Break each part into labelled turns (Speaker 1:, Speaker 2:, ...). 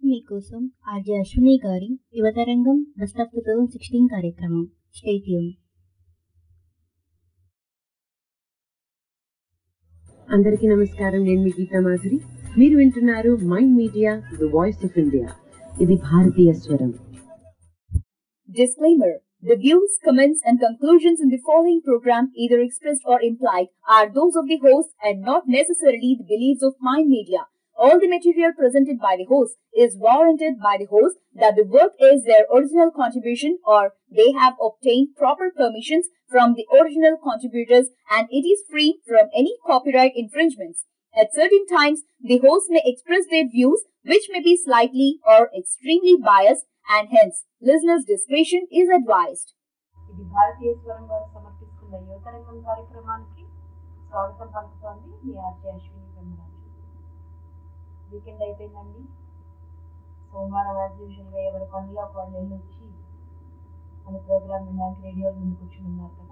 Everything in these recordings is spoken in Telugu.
Speaker 1: మీకోసం ఆర్జే అశ్విని గారి Yuvatarangam best of two thousand sixteen కార్యక్రమం స్టేట్ యూన్
Speaker 2: అందరికీ నమస్కారం నేను మీ గీతా మాధురి మీరు వింటున్నారు mind media the voice of India ఇది భారతీయ స్వరం
Speaker 3: Disclaimer The views, comments, and conclusions in the following program, either expressed or implied, are those of the host and not necessarily the beliefs of Mind Media. All the material presented by the host is warranted by the host that the work is their original contribution or they have obtained proper permissions from the original contributors and it is free from any copyright infringements. At certain times, the host may express their views which may be slightly or extremely biased and hence listeners' discretion is advised.
Speaker 4: ఇది భారతీయ స్వరం వారు సమర్పిస్తున్న యువతరంగం కార్యక్రమానికి స్వాగతం పలుకుతోంది మీ ఆర్జే అశ్విని బ్రహ్మరాజు వీకెండ్ అయిపోయిందండి సోమవారం యాజ్ యూజువల్గా ఎవరి పనిలో ఒక వాళ్ళు వెళ్ళి వచ్చి మన ప్రోగ్రామ్ వినడానికి రేడియోల ముందు కూర్చుని ఉన్నారు కదా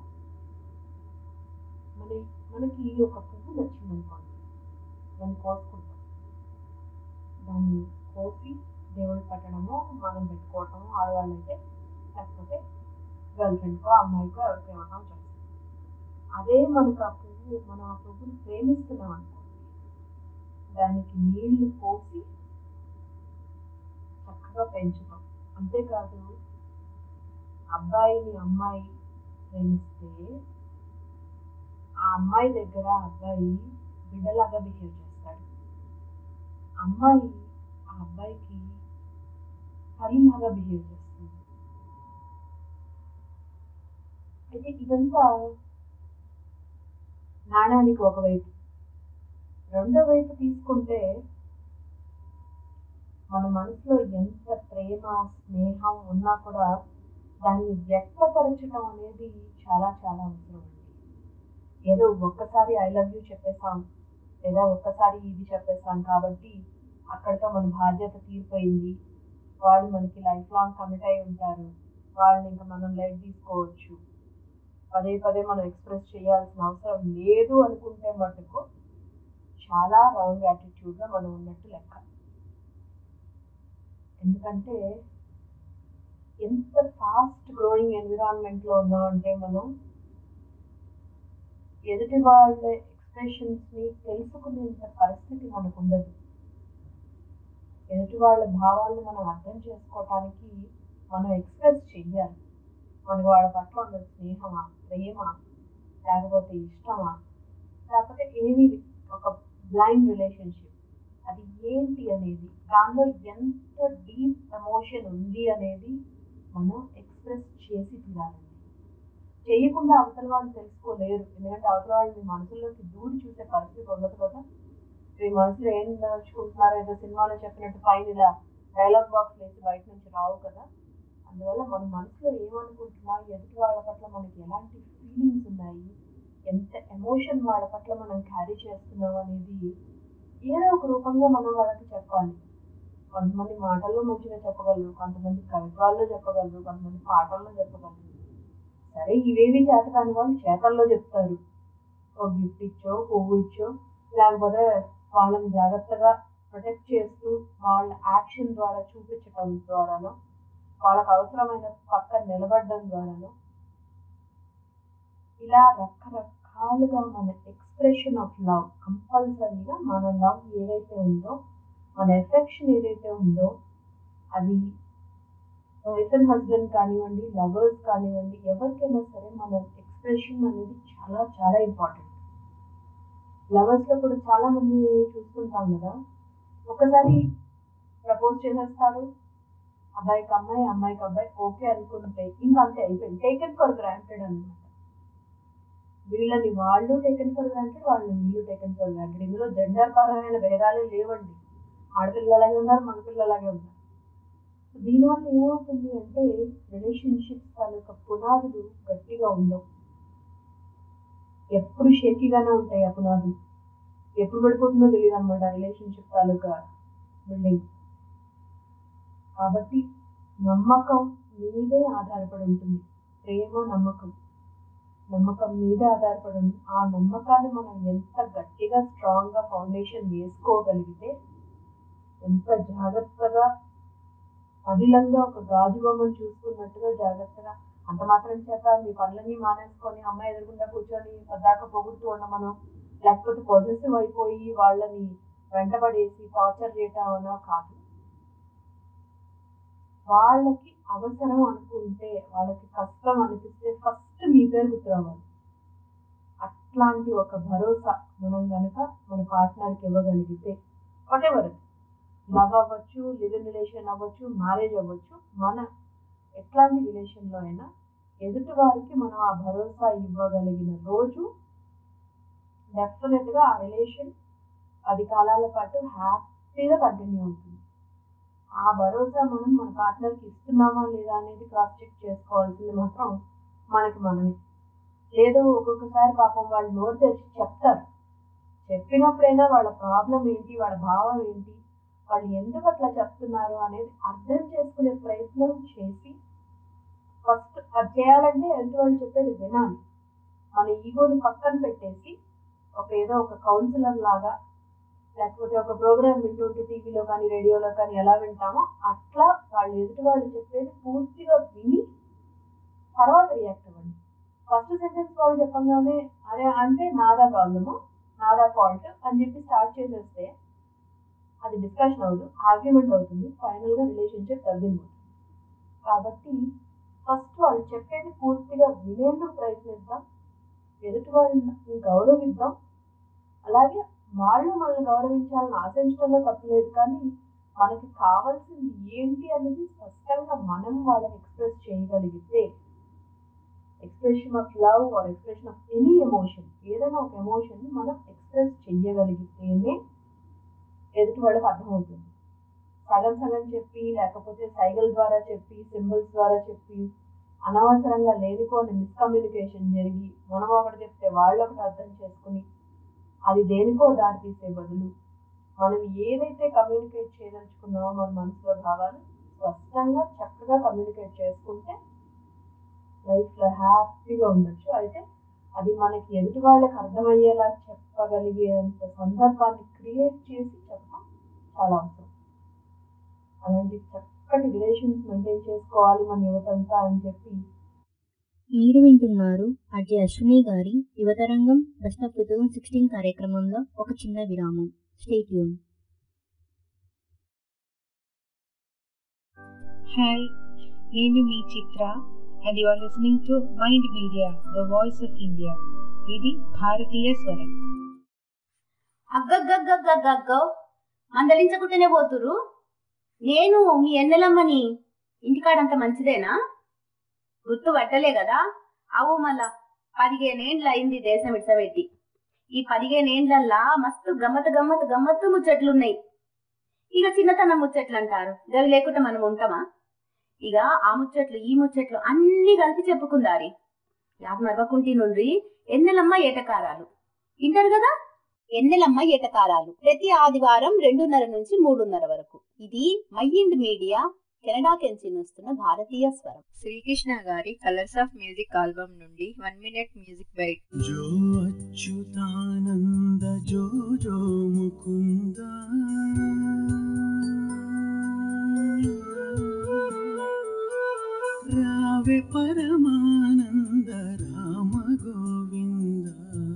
Speaker 4: మన మనకి ఒక పువ్వు నచ్చిందనుకోండి దాన్ని కోసుకుంటాం దాన్ని కోసి దేవుడికి పెట్టడము మనం పెట్టుకోవటము ఆడవాళ్ళు అయితే లేకపోతే గర్ల్ ఫ్రెండ్కో అమ్మాయికో ఎవరికి ఇవ్వడం చేస్తాం అదే మనకు ఆ పువ్వు మనం ఆ పువ్వుని ప్రేమిస్తున్నాం అనుకోండి దానికి నీళ్లు పోసి చక్కగా పెంచుతాం అంతేకాదు అబ్బాయిని అమ్మాయి ప్రేమిస్తే ఆ అమ్మాయి దగ్గర అబ్బాయి బిడ్డలాగా బిహేవ్ చేస్తాడు అమ్మాయి ఆ అబ్బాయికి తల్లిలాగా బిహేవ్ చేస్తుంది అయితే ఇదంతా నాణానికి ఒకవైపు రెండో వైపు తీసుకుంటే మన మనసులో ఎంత ప్రేమ స్నేహం ఉన్నా కూడా దాన్ని వ్యక్తపరచడం అనేది చాలా చాలా అవసరం అండి ఏదో ఒక్కసారి ఐ లవ్ యూ చెప్పేసాం లేదా ఒక్కసారి ఇది చెప్పేసాం కాబట్టి అక్కడితో మన బాధ్యత తీరిపోయింది వాళ్ళు మనకి లైఫ్ లాంగ్ కమిట్ అయి ఉంటారు వాళ్ళని ఇంకా మనం లైట్ తీసుకోవచ్చు పదే పదే మనం ఎక్స్ప్రెస్ చేయాల్సిన అవసరం లేదు అనుకుంటే మటుకు చాలా రాంగ్ యాటిట్యూడ్లో మనం ఉన్నట్టు లెక్క ఎందుకంటే ఎంత ఫాస్ట్ గ్రోయింగ్ ఎన్విరాన్మెంట్లో ఉన్నామంటే మనం ఎదుటి వాళ్ళ ఎక్స్ప్రెషన్స్ని తెలుసుకునేంత పరిస్థితి మనకు ఉండదు ఎదుటి వాళ్ళ భావాలను మనం అర్థం చేసుకోవటానికి మనం ఎక్స్ప్రెస్ చెయ్యాలి మనకు వాళ్ళ పట్ల ఉన్న స్నేహమా ప్రేమ లేకపోతే ఇష్టమా లేకపోతే ఏమి ఒక బ్లైండ్ రిలేషన్షిప్ అది ఏంటి అనేది దానిలో ఎంత డీప్ ఎమోషన్ ఉంది అనేది మనం ఎక్స్ప్రెస్ చేసి తీరాలండి చేయకుండా అవతల వాళ్ళు తెలుసుకోలేరు ఎందుకంటే అవతల వాళ్ళు మీ మనసులోకి దూరి చూసే పరిస్థితి ఉండదు కదా మీ మనసులో ఏం నడుచుకుంటున్నారో ఏదో సినిమాలో చెప్పినట్టు పైన ఇలా డైలాగ్ బాక్స్ వేసి బయట నుంచి రావు కదా అందువల్ల మన మనసులో ఏమనుకుంటున్నా ఎదుటి వాళ్ళ పట్ల మనకి ఎలాంటి ఫీలింగ్స్ ఉన్నాయి ఎంత ఎమోషన్ వాళ్ళ పట్ల మనం క్యారీ చేస్తున్నాం అనేది ఏదో ఒక రూపంగా మనం వాళ్ళకి చెప్పాలి కొంతమంది మాటల్లో మంచిగా చెప్పగలరు కొంతమంది కవిత్వాల్లో చెప్పగలరు కొంతమంది పాటల్లో చెప్పగలరు సరే ఇవేవి చేత కాని వాళ్ళు చేతల్లో చెప్తారు ఒక గిఫ్ట్ ఇచ్చో పువ్వు ఇచ్చో లేకపోతే వాళ్ళని జాగ్రత్తగా ప్రొటెక్ట్ చేస్తూ వాళ్ళ యాక్షన్ ద్వారా చూపించడం ద్వారానో వాళ్ళకు అవసరమైన పక్కన నిలబడడం ద్వారానో ఇలా రకరకాలుగా మన ఎక్స్ప్రెషన్ ఆఫ్ లవ్ కంపల్సరీగా మన లవ్ ఏదైతే ఉందో మన ఎఫెక్షన్ ఏదైతే ఉందో అది వైఫ్ అండ్ హస్బెండ్ కానివ్వండి లవర్స్ కానివ్వండి ఎవరికైనా సరే మన ఎక్స్ప్రెషన్ అనేది చాలా చాలా ఇంపార్టెంట్ లవర్స్లో కూడా చాలా మంది చూస్తుంటాం కదా ఒకసారి ప్రపోజ్ చేసేస్తారు అబ్బాయికి అమ్మాయి అమ్మాయికి అబ్బాయి ఓకే అనుకుంటే ఇంకా అంతే అయిపోయింది టేకెన్ ఫర్ గ్రాంటెడ్ అనమాట వీళ్ళని వాళ్ళు టేకెన్ ఫర్ గ్రాంటెడ్ వాళ్ళని వీళ్ళు టేకెన్ ఫర్ గ్రాంటెడ్ ఇందులో జెండర్ పరమైన భేదాలే లేవండి ఆడపిల్లలాగే ఉన్నారు మగపిల్లలాగే ఉన్నారు దీనివల్ల ఏమవుతుంది అంటే రిలేషన్షిప్స్ తాలూకా పునాదులు గట్టిగా ఉండవు ఎప్పుడు షేకీగానే ఉంటాయి ఆ పునాదులు ఎప్పుడు పడిపోతుందో తెలియదు అనమాట రిలేషన్షిప్ తాలూకా బిల్డింగ్ కాబట్టి నమ్మకం మీదే ఆధారపడి ఉంటుంది ప్రేమ నమ్మకం నమ్మకం మీదే ఆధారపడి ఉంటుంది ఆ నమ్మకాన్ని మనం ఎంత గట్టిగా స్ట్రాంగ్గా ఫౌండేషన్ వేసుకోగలిగితే ఎంత జాగ్రత్తగా పదిలంగా ఒక గాజు బొమ్మను చూసుకున్నట్టుగా జాగ్రత్తగా అంత మాత్రం చేత మీ పనులన్నీ మానేసుకొని అమ్మాయి ఎదురుగుండా కూర్చొని పద్దాక పొగుడుతూ ఉండమనో లేకపోతే పొజిటివ్ అయిపోయి వాళ్ళని వెంటబడేసి టార్చర్ చేయటం అనో కాదు వాళ్ళకి అవసరం అనుకుంటే వాళ్ళకి కష్టం అనిపిస్తే ఫస్ట్ మీ పేరు గుర్తురావాలి అట్లాంటి ఒక భరోసా మనం కనుక మన పార్ట్నర్కి ఇవ్వగలిగితే వాటెవర్ లవ్ అవ్వచ్చు లివ్ ఇన్ రిలేషన్ అవ్వచ్చు మ్యారేజ్ అవ్వచ్చు మన ఎట్లాంటి రిలేషన్లో అయినా ఎదుటి వారికి మనం ఆ భరోసా ఇవ్వగలిగిన రోజు డెఫినెట్గా ఆ రిలేషన్ పది కాలాల పాటు హ్యాపీగా కంటిన్యూ అవుతుంది ఆ భరోసా మనం మన పార్ట్నర్కి ఇస్తున్నామా లేదా అనేది క్రాస్ చెక్ చేసుకోవాల్సింది మాత్రం మనకి మనమే లేదు ఒక్కొక్కసారి పాపం వాళ్ళు నోరు తెరిచి చెప్తారు చెప్పినప్పుడైనా వాళ్ళ ప్రాబ్లం ఏంటి వాళ్ళ భావం ఏంటి వాళ్ళు ఎందుకు అట్లా చెప్తున్నారు అనేది అర్థం చేసుకునే ప్రయత్నం చేసి ఫస్ట్ అది చేయాలంటే ఎదుటి వాళ్ళు చెప్పేది వినాలి మన ఈగోని పక్కన పెట్టేసి ఒక ఏదో ఒక కౌన్సిలర్ లాగా లేకపోతే ఒక ప్రోగ్రామ్ వింటుంటే టీవీలో కానీ రేడియోలో కానీ ఎలా వింటామో అట్లా వాళ్ళు ఎదుటి వాళ్ళు చెప్పేది పూర్తిగా విని తర్వాత రియాక్ట్ అవ్వండి ఫస్ట్ సెంటెన్స్ వాళ్ళు చెప్పగానే అరే అంటే నాదా ప్రాబ్లము నాదా ఫాల్ట్ అని చెప్పి స్టార్ట్ చేసేస్తే అది డిస్కషన్ అవ్వదు ఆర్గ్యుమెంట్ అవుతుంది ఫైనల్గా రిలేషన్షిప్ తగ్గిపోతుంది కాబట్టి ఫస్ట్ వాళ్ళు చెప్పేది పూర్తిగా వినేందుకు ప్రయత్నిద్దాం ఎదుటి వాళ్ళని గౌరవిద్దాం అలాగే వాళ్ళు మనల్ని గౌరవించాలని ఆశించడంలో తప్పలేదు కానీ మనకి కావాల్సింది ఏంటి అనేది స్పష్టంగా మనం వాళ్ళకి ఎక్స్ప్రెస్ చేయగలిగితే expression of love or expression of any emotion ఏదైనా ఒక ఎమోషన్ మనం ఎక్స్ప్రెస్ చెయ్యగలిగితేనే ఎదుటి వాళ్ళకి అర్థమవుతుంది సగం సగం చెప్పి లేకపోతే సైగల్ ద్వారా చెప్పి సింబల్స్ ద్వారా చెప్పి అనవసరంగా లేనిపోని మిస్కమ్యూనికేషన్ జరిగి మనం ఒకటి చెప్తే వాళ్ళు ఒకటి అర్థం చేసుకుని అది దేనికో దారి తీసే బదులు మనం ఏదైతే కమ్యూనికేట్ చేయదలుచుకున్నామో మన మనసులో భావాలు స్పష్టంగా చక్కగా కమ్యూనికేట్ చేసుకుంటే లైఫ్లో హ్యాపీగా ఉండొచ్చు అయితే అది మనకి ఎదుటి వాళ్ళకి అర్థమయ్యేలా చెప్పగలిగేంత సందర్భాన్ని క్రియేట్ చేసి చెప్పడం చాలా అవసరం అలాంటి చక్కటి రిలేషన్స్ మెయింటైన్ చేసుకోవాలి మన యువతంతా అని చెప్పి
Speaker 1: మీరు వింటున్నారు అజయ్ అశ్విని గారి Yuvatarangam best of two thousand sixteen కార్యక్రమంలో ఒక చిన్న విరామం స్టేట్ యూన్
Speaker 5: హాయ్ నేను మీ Chitra and you are listening to mind media the voice of India ఇది భారతీయ స్వరం
Speaker 6: అగ్గగ్గగ్గగ్గగ్గో మందలించకుంటేనే పోతురు నేను మీ ఎన్నెలమ్మని ఇంటికాడంత మంచిదేనా గుర్తు పట్టలే కదా అవు మళ్ళా పదిహేనేండ్లు అయింది దేశం ఇడ్సబెట్టి ఈ పదిహేనేండ్లల్లా మస్తు గమ్మత్ గమ్మత్ గమ్మత్తు ముచ్చట్లున్నాయి ఇక చిన్నతనం ముచ్చట్లు అంటారు గవి లేకుండా మనం ఉంటామా ఇక ఆ ముచ్చట్లు ఈ ముచ్చట్లు అన్ని కలిపి చెప్పుకుందారి యాద్ మరవకుంటి నుండి ఎన్నెలమ్మ ఏటకారాలు వింటారు కదా ఎన్నెలమ్మ ఏటకారాలు ప్రతి ఆదివారం రెండున్నర నుంచి మూడున్నర వరకు ఇది మైండ్ మీడియా కెనడా కెంచి వస్తున్న భారతీయ స్వరం
Speaker 7: శ్రీకృష్ణ గారి కలర్స్ ఆఫ్ మ్యూజిక్ ఆల్బమ్ నుండి వన్ మినిట్ మ్యూజిక్ బైట్
Speaker 8: जो अच्युतानन्द जो जो मुकुन्द रावे परमानन्द राम गोविन्द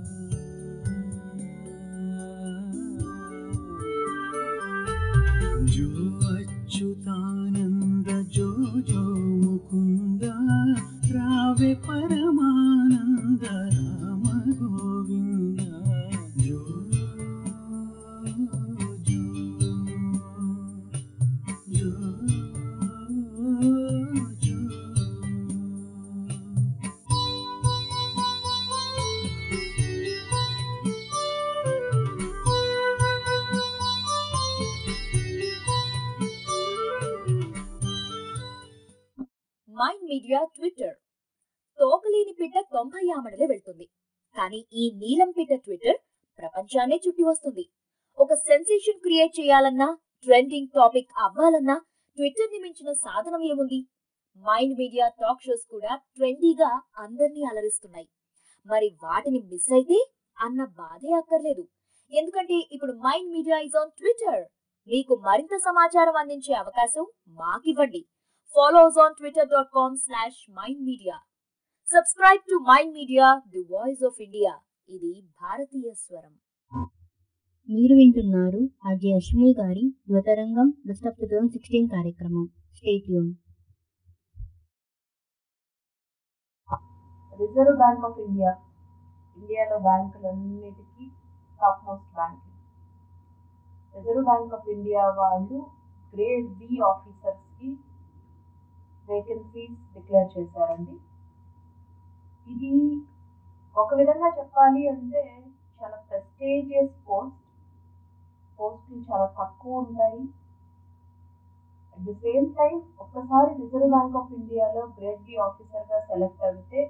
Speaker 8: जो अच्युतानन्द जो जो मुकुन्द रावे परमानन्द राम गोविन्द जो जो जो जो
Speaker 3: మైండ్ మీడియా ట్విట్టర్ తోకలేని పిట్ట తొంభై ఆమడలే వెళ్తుంది కానీ ఈ నీలం పిట్ట ట్విట్టర్ ప్రపంచాన్నే చుట్టి వస్తుంది ఒక సెన్సేషన్ క్రియేట్ చేయాలన్నా ట్రెండింగ్ టాపిక్ అవ్వాలన్నా ట్విట్టర్ ని మించిన సాధనం ఏముంది మైండ్ మీడియా టాక్ షోస్ కూడా ట్రెండీగా అందర్నీ అలరిస్తున్నాయి మరి వాటిని మిస్ అయితే అన్న బాధే అక్కర్లేదు ఎందుకంటే ఇప్పుడు Mind Media is on Twitter మీకు మరింత సమాచారం అందించే అవకాశం మాకివ్వండి follow us on Twitter dot com slash mind media subscribe to mind media the voice of India ఇది భారతీయ స్వరం
Speaker 1: మీరు వింటున్నారు ఆర్జే అశ్విని గారి Yuvatarangam best of two thousand sixteen కార్యక్రమం స్టేట్ యూన్
Speaker 4: రిజర్వ్ బ్యాంక్ ఆఫ్ ఇండియా ఇండియాలో బ్యాంకులన్నిటికీ top most bank Reserve Bank of India వాళ్ళు గ్రేడ్ బి ఆఫీసర్స్కి వేకెన్సీస్ డిక్లేర్ చేశారండి ఇది ఒక విధంగా చెప్పాలి అంటే చాలా ప్రెస్టేజియస్ పోస్ట్ పోస్టులు చాలా తక్కువ ఉంటాయి అట్ ది సేమ్ టైం ఒక్కసారి రిజర్వ్ బ్యాంక్ ఆఫ్ ఇండియాలో గ్రేడ్ బి ఆఫీసర్గా సెలెక్ట్ అయితే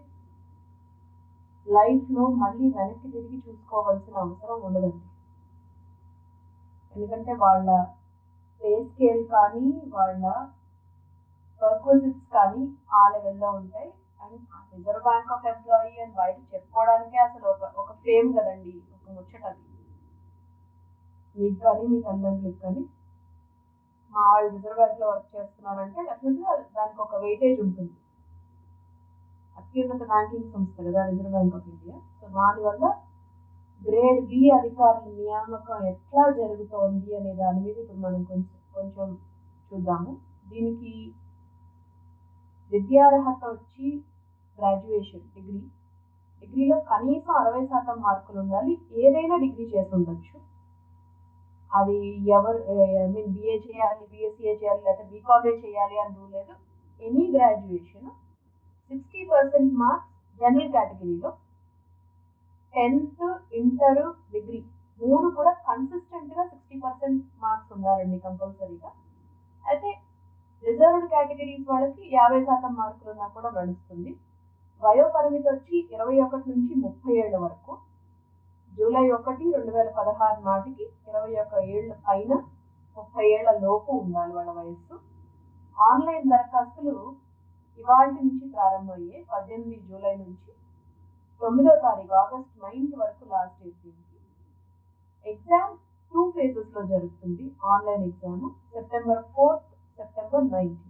Speaker 4: లైఫ్లో మళ్ళీ వెనక్కి తిరిగి చూసుకోవాల్సిన అవసరం ఉండదండి ఎందుకంటే వాళ్ళ పే స్కేల్ కానీ వాళ్ళ పర్క్వజిట్స్ కానీ ఆ లెవెల్లో ఉంటాయి and Reserve Bank of employee అని బయట చెప్పుకోవడానికే అసలు ఒక ఒక ఫేమ్ కదండి ఒక ముచ్చట అది మీకు కానీ మీ తల్లిదండ్రులకు కానీ మా వాళ్ళు రిజర్వ్ బ్యాంక్లో వర్క్ చేస్తున్నారంటే డెఫినెట్గా దానికి ఒక వెయిటేజ్ ఉంటుంది అత్యున్నత బ్యాంకింగ్ సంస్థ కదా Reserve Bank of India so దానివల్ల గ్రేడ్ బి అధికారుల నియామకం ఎట్లా జరుగుతోంది అనే దాని మీద ఇప్పుడు మనం కొంచెం కొంచెం చూద్దాము దీనికి విద్యార్హత వచ్చి గ్రాడ్యుయేషన్ డిగ్రీ డిగ్రీలో కనీసం అరవై శాతం మార్కులు ఉండాలి ఏదైనా డిగ్రీ చేసి ఉండొచ్చు అది ఎవరు ఐ మీన్ బిఏ చేయాలి బిఎస్సీఏ చేయాలి లేకపోతే బీకామే చేయాలి అని రూల్ లేదు any graduation sixty percent marks general కేటగిరీలో టెన్త్ ఇంటర్ డిగ్రీ మూడు కూడా కన్సిస్టెంట్గా సిక్స్టీ పర్సెంట్ మార్క్స్ ఉండాలండి కంపల్సరీగా అయితే రిజర్వ్డ్ కేటగిరీస్ వాళ్ళకి యాభై శాతం మార్కులు ఉన్నా కూడా నడుస్తుంది వయో పరిమితి వచ్చి ఇరవై ఒకటి నుంచి ముప్పై ఏళ్ళ వరకు జూలై ఒకటి రెండు వేల పదహారు నాటికి ఇరవై ఒక్క ఏళ్ళ పైన ముప్పై ఏళ్ల లోపు ఉండాలి వాళ్ళ వయస్సు ఆన్లైన్ దరఖాస్తులు ఇవాళ నుంచి ప్రారంభమయ్యాయి పద్దెనిమిది జూలై నుంచి తొమ్మిదో తారీఖు ఆగస్ట్ నైన్త్ వరకు లాస్ట్ డేట్ దీనికి ఎగ్జామ్ టూ ఫేజెస్లో జరుగుతుంది online exam September fourth September nineteenth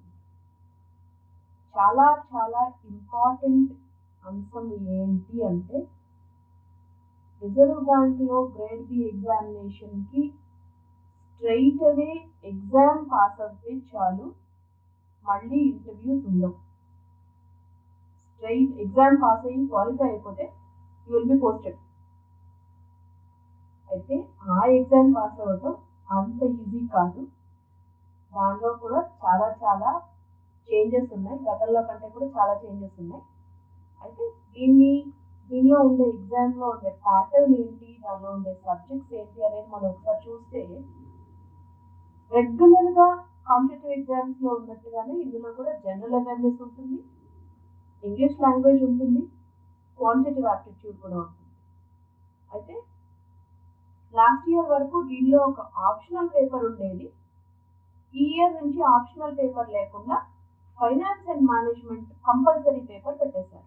Speaker 4: చాలా చాలా ఇంపార్టెంట్ అంశం ఏంటి అంటే రిజర్వ్ బ్యాంక్లో గ్రేడ్ బి ఎగ్జామినేషన్కి స్ట్రైట్ అవే ఎగ్జామ్ పాస్ అవుతే చాలు మళ్ళీ ఇంటర్వ్యూస్ ఉండవు స్ట్రైట్ ఎగ్జామ్ పాస్ అయ్యి క్వాలిఫై అయిపోతే యూ విల్ బి పోస్టెడ్ అయితే ఆ ఎగ్జామ్ పాస్ అవ్వటం అంత ఈజీ కాదు దానిలో కూడా చాలా చాలా చేంజెస్ ఉన్నాయి గతంలో కంటే కూడా చాలా చేంజెస్ ఉన్నాయి అయితే దీన్ని దీనిలో ఉండే ఎగ్జామ్లో ఉండే ప్యాటర్న్ ఏంటి దానిలో ఉండే సబ్జెక్ట్స్ ఏంటి అనేది మనం ఒకసారి చూస్తే రెగ్యులర్గా కాంపిటేటివ్ ఎగ్జామ్స్లో ఉన్నట్టుగానే ఇందులో కూడా జనరల్ అవేర్నెస్ ఉంటుంది ఇంగ్లీష్ లాంగ్వేజ్ ఉంటుంది క్వాంటిటివ్ యాప్టిట్యూడ్ కూడా ఉంటుంది అయితే లాస్ట్ ఇయర్ వరకు దీనిలో ఒక ఆప్షనల్ పేపర్ ఉండేది ఈ ఇయర్ నుంచి ఆప్షనల్ పేపర్ లేకుండా finance and management compulsory paper పెట్టేశారు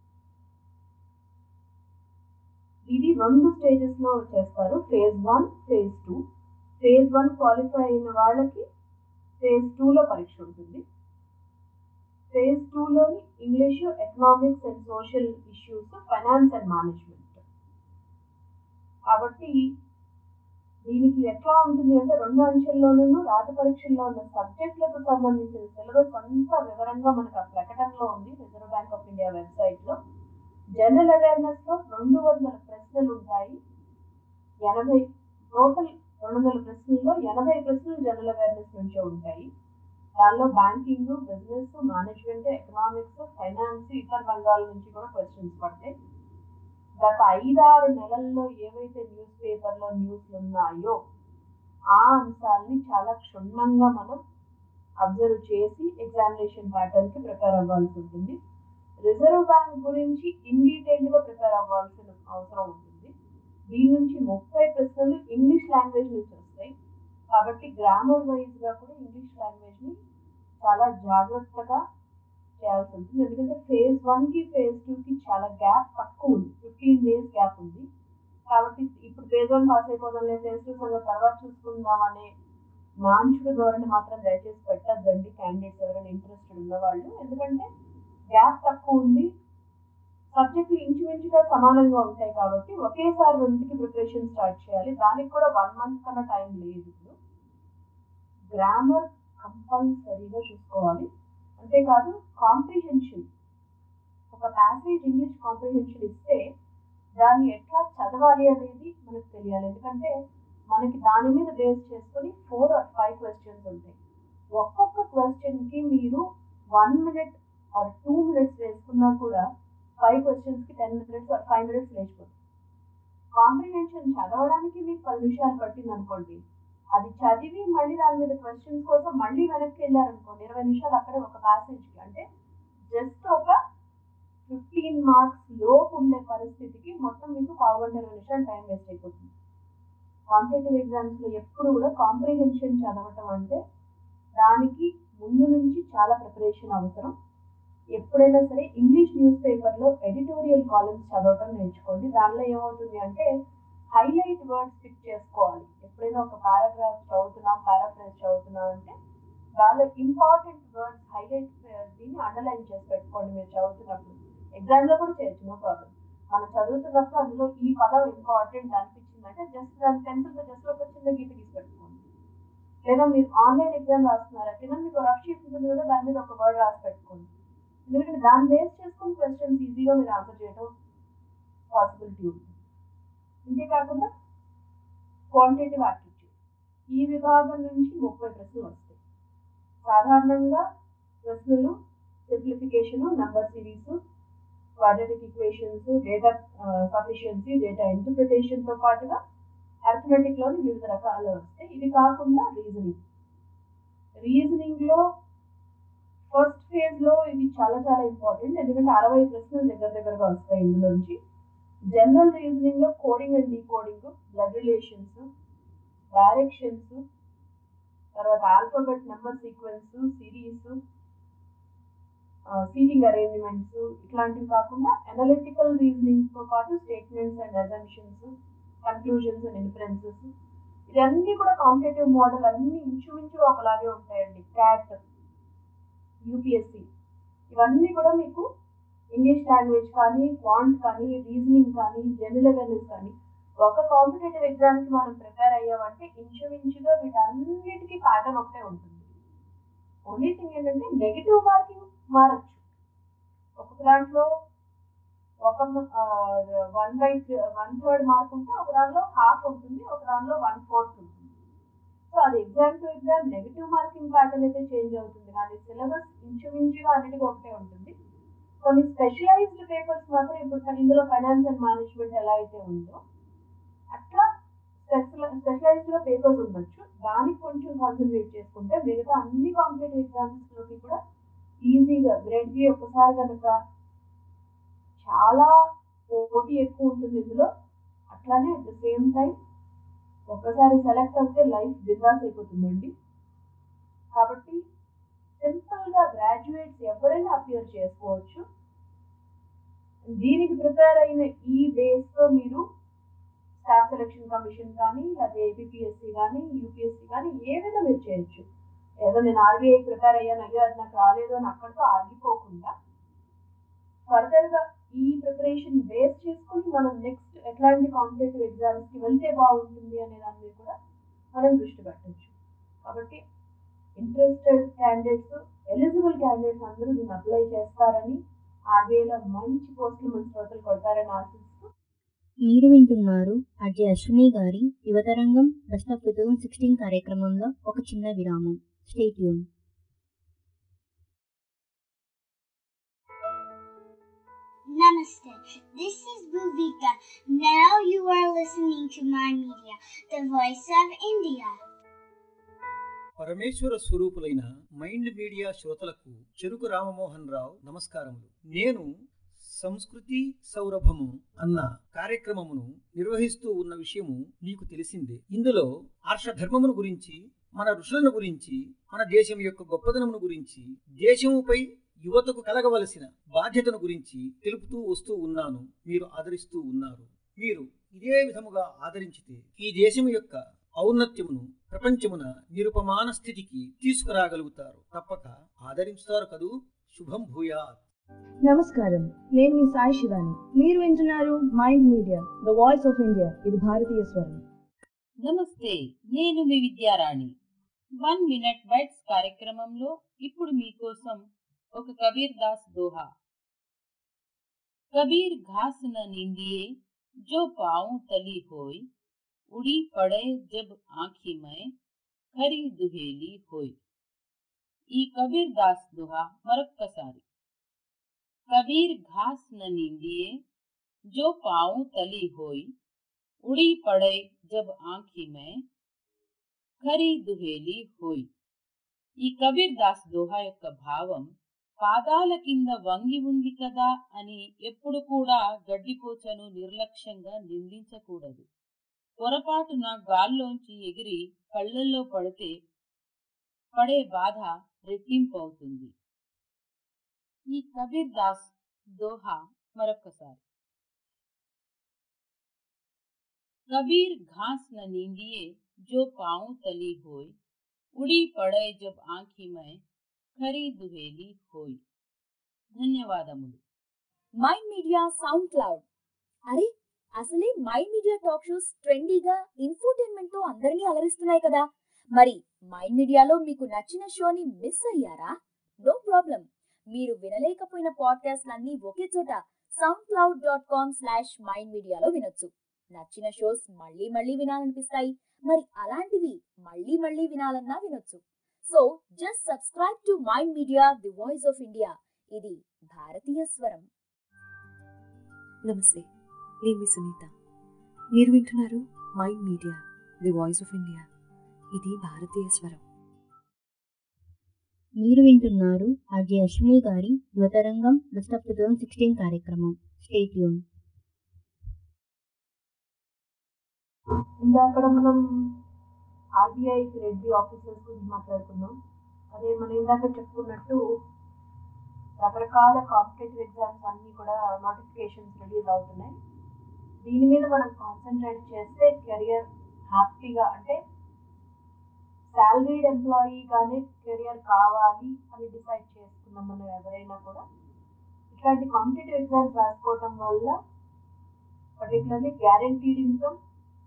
Speaker 4: ఇది రెండు స్టేజెస్లో చేస్తారు phase one phase two phase one qualify అయిన వాళ్ళకి ఫేజ్ టూలో పరీక్ష ఉంటుంది ఫేజ్ టూలోని English economics and social issues finance and management కాబట్టి దీనికి ఎట్లా ఉంటుంది అంటే రెండు అంచెల్లోనూ రాత పరీక్షల్లో ఉన్న సబ్జెక్టులకు సంబంధించిన సిలబస్ అంతా వివరంగా మనకు ఆ ప్రకటనలో ఉంది రిజర్వ్ బ్యాంక్ ఆఫ్ ఇండియా వెబ్సైట్లో జనరల్ అవేర్నెస్ లో రెండు వందల ప్రశ్నలు ఉంటాయి ఎనభై టోటల్ రెండు వందల ప్రశ్నల్లో ఎనభై ప్రశ్నలు జనరల్ అవేర్నెస్ నుంచే ఉంటాయి దానిలో banking business management economics finance ఇతర రంగాల నుంచి కూడా క్వశ్చన్స్ పడతాయి గత ఐదారు నెలల్లో ఏవైతే న్యూస్ పేపర్లో న్యూస్లు ఉన్నాయో ఆ అంశాలని చాలా క్షుణ్ణంగా మనం అబ్జర్వ్ చేసి ఎగ్జామినేషన్ ప్యాటర్న్కి ప్రిపేర్ అవ్వాల్సి ఉంటుంది రిజర్వ్ బ్యాంక్ గురించి ఇన్ డీటెయిల్డ్గా ప్రిపేర్ అవ్వాల్సిన అవసరం ఉంటుంది దీని నుంచి ముప్పై ప్రశ్నలు ఇంగ్లీష్ లాంగ్వేజ్ నుంచి వస్తాయి కాబట్టి గ్రామర్ వైజ్గా కూడా ఇంగ్లీష్ లాంగ్వేజ్ని చాలా జాగ్రత్తగా చేయాల్సి ఉంటుంది ఎందుకంటే ఫేజ్ వన్కి ఫేజ్ టూకి చాలా గ్యాప్ తక్కువ ఉంది ఫిఫ్టీన్ డేస్ గ్యాప్ ఉంది కాబట్టి ఇప్పుడు ఫేజ్ వన్ పాస్ అయిపోదాంలే ఫేజ్ టూ సంగతి తర్వాత చూసుకుందాం అనే నాంచుడు ధోరణి మాత్రం దయచేసి పెట్టద్దండి క్యాండిడేట్స్ ఎవరైనా ఇంట్రెస్టెడ్ ఉన్నవాళ్ళు ఎందుకంటే గ్యాప్ తక్కువ ఉంది సబ్జెక్టులు ఇంచుమించుగా సమానంగా ఉంటాయి కాబట్టి ఒకేసారి రెండింటికి ప్రిపరేషన్ స్టార్ట్ చేయాలి దానికి కూడా వన్ మంత్ కన్నా టైం లేదు ఇప్పుడు గ్రామర్ కంపల్సరీగా చూసుకోవాలి అంతేకాదు కాంప్రిహెన్షన్ ఒక ప్యాసేజ్ ఇంగ్లీష్ కాంప్రిహెన్షన్ ఇస్తే దాన్ని ఎట్లా చదవాలి అనేది మనకు తెలియాలి ఎందుకంటే మనకి దాని మీద బేస్ చేసుకొని ఫోర్ ఆర్ ఫైవ్ క్వశ్చన్స్ ఉంటాయి ఒక్కొక్క క్వశ్చన్కి మీరు one minute or two minutes వేసుకున్నా కూడా ఫైవ్ క్వశ్చన్స్కి ten minutes or five minutes లేచిపోతుంది కాంప్రిహెన్షన్ చదవడానికి మీకు పది నిమిషాలు పట్టింది అనుకోండి అది చదివి మళ్ళీ దాని మీద క్వశ్చన్స్ కోసం మళ్ళీ వెనక్కి వెళ్ళారనుకోండి ఇరవై నిమిషాలు అక్కడే ఒక ప్యాసేజ్కి అంటే జస్ట్ ఒక ఫిఫ్టీన్ మార్క్స్ లోపు ఉండే పరిస్థితికి మొత్తం మీకు పావుగంట ఇరవై నిమిషాలు టైం వేస్ట్ అయిపోతుంది కాంపిటేటివ్ ఎగ్జామ్స్లో ఎప్పుడు కూడా కాంప్రిహెన్షన్ చదవటం అంటే దానికి ముందు నుంచి చాలా ప్రిపరేషన్ అవసరం ఎప్పుడైనా సరే ఇంగ్లీష్ న్యూస్ పేపర్లో ఎడిటోరియల్ కాలమ్స్ చదవటం నేర్చుకోండి దానిలో ఏమవుతుంది అంటే హైలైట్ వర్డ్స్ పిక్ చేసుకోవాలి ఎప్పుడైనా ఒక పారాగ్రాఫ్ చదువుతున్నాం పారాఫ్రేజ్ చదువుతున్నాం అంటే దానిలో ఇంపార్టెంట్ వర్డ్స్ హైలైట్ దీన్ని అండర్లైన్ చేసి పెట్టుకోండి మీరు చదువుతున్నప్పుడు ఎగ్జామ్లో కూడా చేయొచ్చు నో ప్రాబ్లం మనం చదువుతున్నప్పుడు అందులో ఈ పదం ఇంపార్టెంట్ అనిపించిందంటే జస్ట్ దాని పెన్సిల్తో జస్ట్ ఒక చిన్న గీత గీసి పెట్టుకోండి లేదా మీరు ఆన్లైన్ ఎగ్జామ్ రాస్తున్నారు కింద మీకు రఫ్ షీట్ ఉంటుంది కదా దాని మీద ఒక వర్డ్ రాసి పెట్టుకోండి ఎందుకంటే దాన్ని బేస్ చేసుకుని క్వశ్చన్స్ ఈజీగా మీరు ఆన్సర్ చేయడం పాసిబిలిటీ ఉంది అంతేకాకుండా క్వాంటిటేటివ్ యాప్టిట్యూడ్ ఈ విభాగం నుంచి ముప్పై ప్రశ్నలు వస్తాయి సాధారణంగా ప్రశ్నలు simplification number series quadratic equations data sufficiency data ఇంటర్ప్రిటేషన్తో పాటుగా అర్థమెటిక్లోని వివిధ రకాలు వస్తాయి ఇది కాకుండా రీజనింగ్ రీజనింగ్లో ఫస్ట్ ఫేజ్లో ఇది చాలా చాలా ఇంపార్టెంట్ ఎందుకంటే అరవై ప్రశ్నలు దగ్గర దగ్గరగా వస్తాయి ఇందులోంచి జనరల్ రీజనింగ్లో coding and decoding blood relations directions తర్వాత alphabet number sequence series seating arrangements ఇట్లాంటివి కాకుండా అనలిటికల్ రీజనింగ్తో పాటు statements and assumptions conclusions and inferences ఇవన్నీ కూడా కాంపిటేటివ్ మోడల్ అన్ని ఇంచుమించుగా ఒకలాగే ఉంటాయండి క్యాట్ యూపీఎస్సి ఇవన్నీ కూడా మీకు ఇంగ్లీష్ లాంగ్వేజ్ కానీ క్వాంట్ కానీ రీజనింగ్ కానీ జనరల్ అవేర్నెస్ కానీ ఒక కాంపిటేటివ్ ఎగ్జామ్కి మనం ప్రిపేర్ అయ్యామంటే ఇంచుమించుగా వీటన్నిటికీ ప్యాటర్న్ ఒకటే ఉంటుంది ఓన్లీ థింగ్ ఏంటంటే నెగిటివ్ మార్కింగ్ మారచ్చు ఒక్కొక్క దాంట్లో ఒక one by one third mark ఉంటే ఒక దానిలో హాఫ్ ఉంటుంది ఒక దానిలో వన్ ఫోర్త్ ఉంటుంది సో అది exam to exam negative marking pattern అయితే చేంజ్ అవుతుంది కానీ సిలబస్ ఇంచుమించుగా అన్నిటికీ ఒకటే ఉంటుంది కొన్ని స్పెషలైజ్డ్ పేపర్స్ మాత్రం ఇప్పుడు ఇందులో ఫైనాన్స్ అండ్ మేనేజ్మెంట్ ఎలా అయితే ఉందో అట్లా స్పెషల్ స్పెషలైజ్డ్గా పేపర్స్ ఉండొచ్చు దానికి కొంచెం కాన్సన్ట్రేట్ చేసుకుంటే మిగతా అన్ని కాంపిటేటివ్ ఎగ్జామ్స్లోకి కూడా ఈజీగా గ్రేడ్ బి ఒకసారి కనుక చాలా పోటీ ఎక్కువ ఉంటుంది ఇందులో అట్లానే అట్ ద సేమ్ టైం ఒక్కసారి సెలెక్ట్ అయితే లైఫ్ బిందాస్ అయిపోతుందండి కాబట్టి సింపుల్గా గ్రాడ్యుయేట్స్ ఎవరైనా అపియర్ చేసుకోవచ్చు దీనికి ప్రిపేర్ అయిన ఈ బేస్తో మీరు స్టాఫ్ సెలక్షన్ కమిషన్ కానీ లేదా ఏపీఎస్సి కానీ యూపీఎస్సి కానీ ఏదైనా మీరు చేయొచ్చు ఏదో నేను ఆర్బీఐ ప్రిపేర్ అయ్యాను అయ్యో అది నాకు రాలేదు అని అక్కడితో ఆగిపోకుండా ఫర్దర్గా ఈ ప్రిపరేషన్ బేస్ చేసుకుని మనం నెక్స్ట్ ఎట్లాంటి కాంపిటేటివ్ ఎగ్జామ్స్కి వెళ్తే బాగుంటుంది అనే దాని మీద కూడా మనం దృష్టి పెట్టచ్చు కాబట్టి ఇంట్రెస్టెడ్ క్యాండిడేట్స్ ఎలిజిబుల్ క్యాండిడేట్స్ అందరూ దీన్ని అప్లై చేస్తారని ఆర్బీఐలో మంచి పోస్టులు మన శ్రోతలు కొడతారని ఆశిస్తూ
Speaker 1: మీరు వింటున్నారు అజయ్ అశ్విని గారి Yuvatarangam best of two thousand sixteen కార్యక్రమంలో ఒక చిన్న విరామం స్టేట్ యూన్
Speaker 9: Namaste. This is Bhuvika. Now you are listening to my media, the voice of India.
Speaker 10: పరమేశ్వర స్వరూపులైన మైండ్ మీడియా శ్రోతలకు చెరుకు రామమోహన్ రావు నమస్కారములు నేను సంస్కృతి సౌరభము అన్న కార్యక్రమమును నిర్వహిస్తూ ఉన్న విషయము మీకు తెలిసిందే ఇందులో ఆర్షధర్మమును గురించి మన ఋషులను గురించి మన దేశం యొక్క గొప్పదనమును గురించి దేశముపై యువతకు కలగవలసిన బాధ్యతను గురించి తెలుపుతూ వస్తూ ఉన్నాను మీరు ఆదరిస్తూ ఉన్నారు మీరు ఇదే విధముగా ఆదరించితే ఈ దేశం యొక్క ఔన్నత్యమును ప్రపంచమున నిరుపమాన స్థితికి తీసుకురాగలుగుతారు తప్పక ఆదరించుతారు కదూ శుభం భూయాత్
Speaker 11: నమస్కారం నేను మీ సాయి శివాని మీరు వింటున్నారు mind media the voice of India ఇది భారతీయ స్వరం
Speaker 12: నమస్తే నేను మీ విద్యారాణి వన్ మినిట్ బైట్స్ కార్యక్రమంలో ఇప్పుడు మీకోసం ఒక కబీర్ దాస్ దోహా కబీర్ घास न नींदिए जो पाँव तली होय उड़ी पड़े जब आँखी में खरी दुहेली होय ఈ కబీర్ దాస్ దుహా మరొక్కసారి కబీర్ ఘాస్ న నీందియే జో పావు తలి హోయ్ ఉడి పడే జబ్ ఆంఖీ మే ఖరీ దుహేలి హోయ్ ఈ కబీర్ దాస్ దోహా యొక్క భావం పాదాల కింద వంగి ఉంది కదా అని ఎప్పుడు కూడా గడ్డిపోచను నిర్లక్ష్యంగా నిందించకూడదు పొరపాటున గాల్లోంచి ఎగిరి కళ్ళల్లో పడితే పడే బాధ రెట్టింపు అవుతుంది ఈ కబీర్ దాస్ దోహా మరొకసారి कबीर घास न नींदिए जो पाँव तली होय उड़ी पड़े जब आँखी में खरी दुहेली होय ధన్యవాదములు
Speaker 3: మైండ్ మీడియా సౌండ్ క్లౌడ్ అరే అసలే మైండ్ మీడియా టాక్ షోస్ ట్రెండీగా ఇన్ఫోటైన్మెంట్ తో అందరినీ అలరిస్తున్నాయి కదా మరి మైండ్ మీడియాలో మీకు నచ్చిన షోని మిస్ అయ్యారా నో ప్రాబ్లం మీరు వినలేకపోయిన పాడ్కాస్ట్ అన్ని ఒకే చోట sound cloud dot com slash mind మీడియాలో వినొచ్చు నచ్చిన షోస్ మళ్ళీ మళ్ళీ వినాలనిపిస్తాయి మరి అలాంటివి మళ్ళీ మళ్ళీ వినాలన్నా వినొచ్చు so just subscribe to mind media the voice of India ఇది భారతీయ స్వరం
Speaker 13: నమస్తే నేను మీ సునీత మీరు వింటున్నారు mind media the voice of India ఇది భారతీయ స్వరం
Speaker 1: మీరు వింటున్నారు ఆర్జే అశ్విని గారి Yuvatarangam best of two thousand sixteen కార్యక్రమం స్టేట్ యూన్
Speaker 4: ఇందాక మనం ఆర్బీఐ గ్రేడ్ బి ఆఫీసర్స్ గురించి మాట్లాడుకున్నాం అదే మనం ఇందాక చెప్పుకున్నట్టు రకరకాల కాంపిటేటివ్ ఎగ్జామ్స్ అన్నీ కూడా నోటిఫికేషన్స్ రిలీజ్ అవుతున్నాయి దీని మీద మనం కాన్సన్ట్రేట్ చేస్తే కెరియర్ హ్యాపీగా అంటే శాలరీడ్ ఎంప్లాయీగానే కెరియర్ కావాలి అని డిసైడ్ చేసుకున్నాం మనం ఎవరైనా కూడా ఇట్లాంటి కాంపిటేటివ్ ఎగ్జామ్స్ రాసుకోవటం వల్ల పర్టికులర్లీ గ్యారంటీడ్ ఇన్కమ్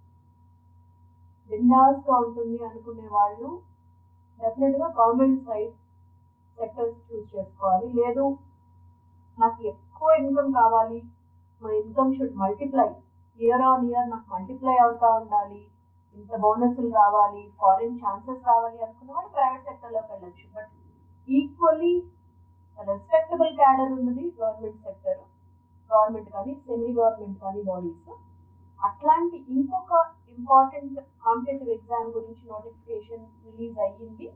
Speaker 4: బిందాస్గా ఉంటుంది అనుకునే వాళ్ళు డెఫినెట్గా గవర్నమెంట్ సైడ్ సెక్టర్స్ చూస్ చేసుకోవాలి లేదు నాకు ఎక్కువ ఇన్కమ్ కావాలి మా income should multiply year on year నాకు మల్టిప్లై అవుతూ ఉండాలి ఇంత బోనస్లు రావాలి ఫారిన్ ఛాన్సెస్ రావాలి అనుకున్న వాళ్ళు ప్రైవేట్ సెక్టర్లోకి వెళ్ళొచ్చు బట్ ఈక్వల్లీ రెస్పెక్టబుల్ క్యాడర్ ఉన్నది గవర్నమెంట్ సెక్టర్ గవర్నమెంట్ కానీ సెమీ గవర్నమెంట్ కానీ బాడీస్ అట్లాంటి ఇంకొక ఇంపార్టెంట్ కాంపిటేటివ్ ఎగ్జామ్ గురించి నోటిఫికేషన్ రిలీజ్ అయ్యింది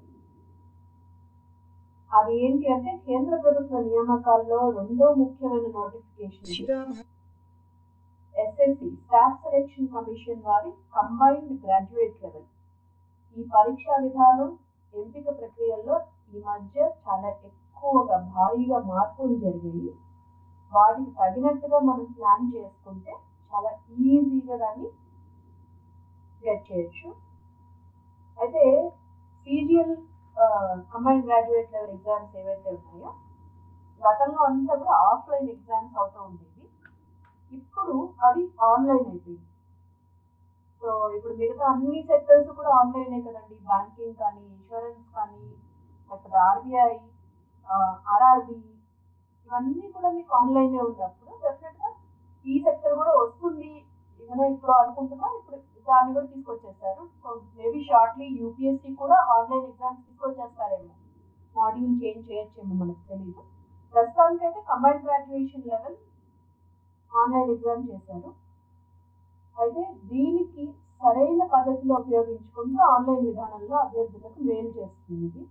Speaker 4: అది ఏంటి అంటే కేంద్ర ప్రభుత్వ నియామకాల్లో రెండో ముఖ్యమైన notification SSC staff selection commission వారి కంబైన్డ్ గ్రాడ్యుయేట్ లెవెల్ ఈ పరీక్షా విధానం ఎంపిక ప్రక్రియల్లో ఈ మధ్య చాలా ఎక్కువగా భారీగా మార్పులు జరిగాయి వాటికి తగినట్టుగా మనం ప్లాన్ చేసుకుంటే చాలా ఈజీగా దాన్ని గెట్ చేయొచ్చు అయితే CGL combine graduate level exams ఏవైతే ఉన్నాయో గతంలో అంతా కూడా ఆఫ్లైన్ ఎగ్జామ్స్ అవుతూ ఉండేవి ఇప్పుడు అది ఆన్లైన్ అయిపోయింది సో ఇప్పుడు మిగతా అన్ని సెక్టర్స్ కూడా ఆన్లైనే కదండి బ్యాంకింగ్ కానీ ఇన్సూరెన్స్ కానీ లేకపోతే ఆర్బీఐ ఆర్ఆర్బి ఇవన్నీ కూడా మీకు ఆన్లైనే ఉన్నప్పుడు డెఫినెట్గా ఈ సెక్టర్ కూడా వస్తుంది ఏమైనా ఇప్పుడు అనుకుంటున్నా ఇప్పుడు దాన్ని కూడా తీసుకొచ్చేసారు సో మేబీ షార్ట్లీ యూపీఎస్సీ కూడా ఆన్లైన్ ఎగ్జామ్స్ తీసుకొచ్చేస్తారేమో మాడ్యూల్ చేంజ్ చేయొచ్చేమో మనకు తెలియదు ప్రస్తుతానికి అయితే combine graduation level online exam చేశారు అయితే దీనికి సరైన పద్ధతిలో ఉపయోగించుకుంటూ ఆన్లైన్ విధానంలో అభ్యర్థులకు మేలు చేస్తుంది ఇది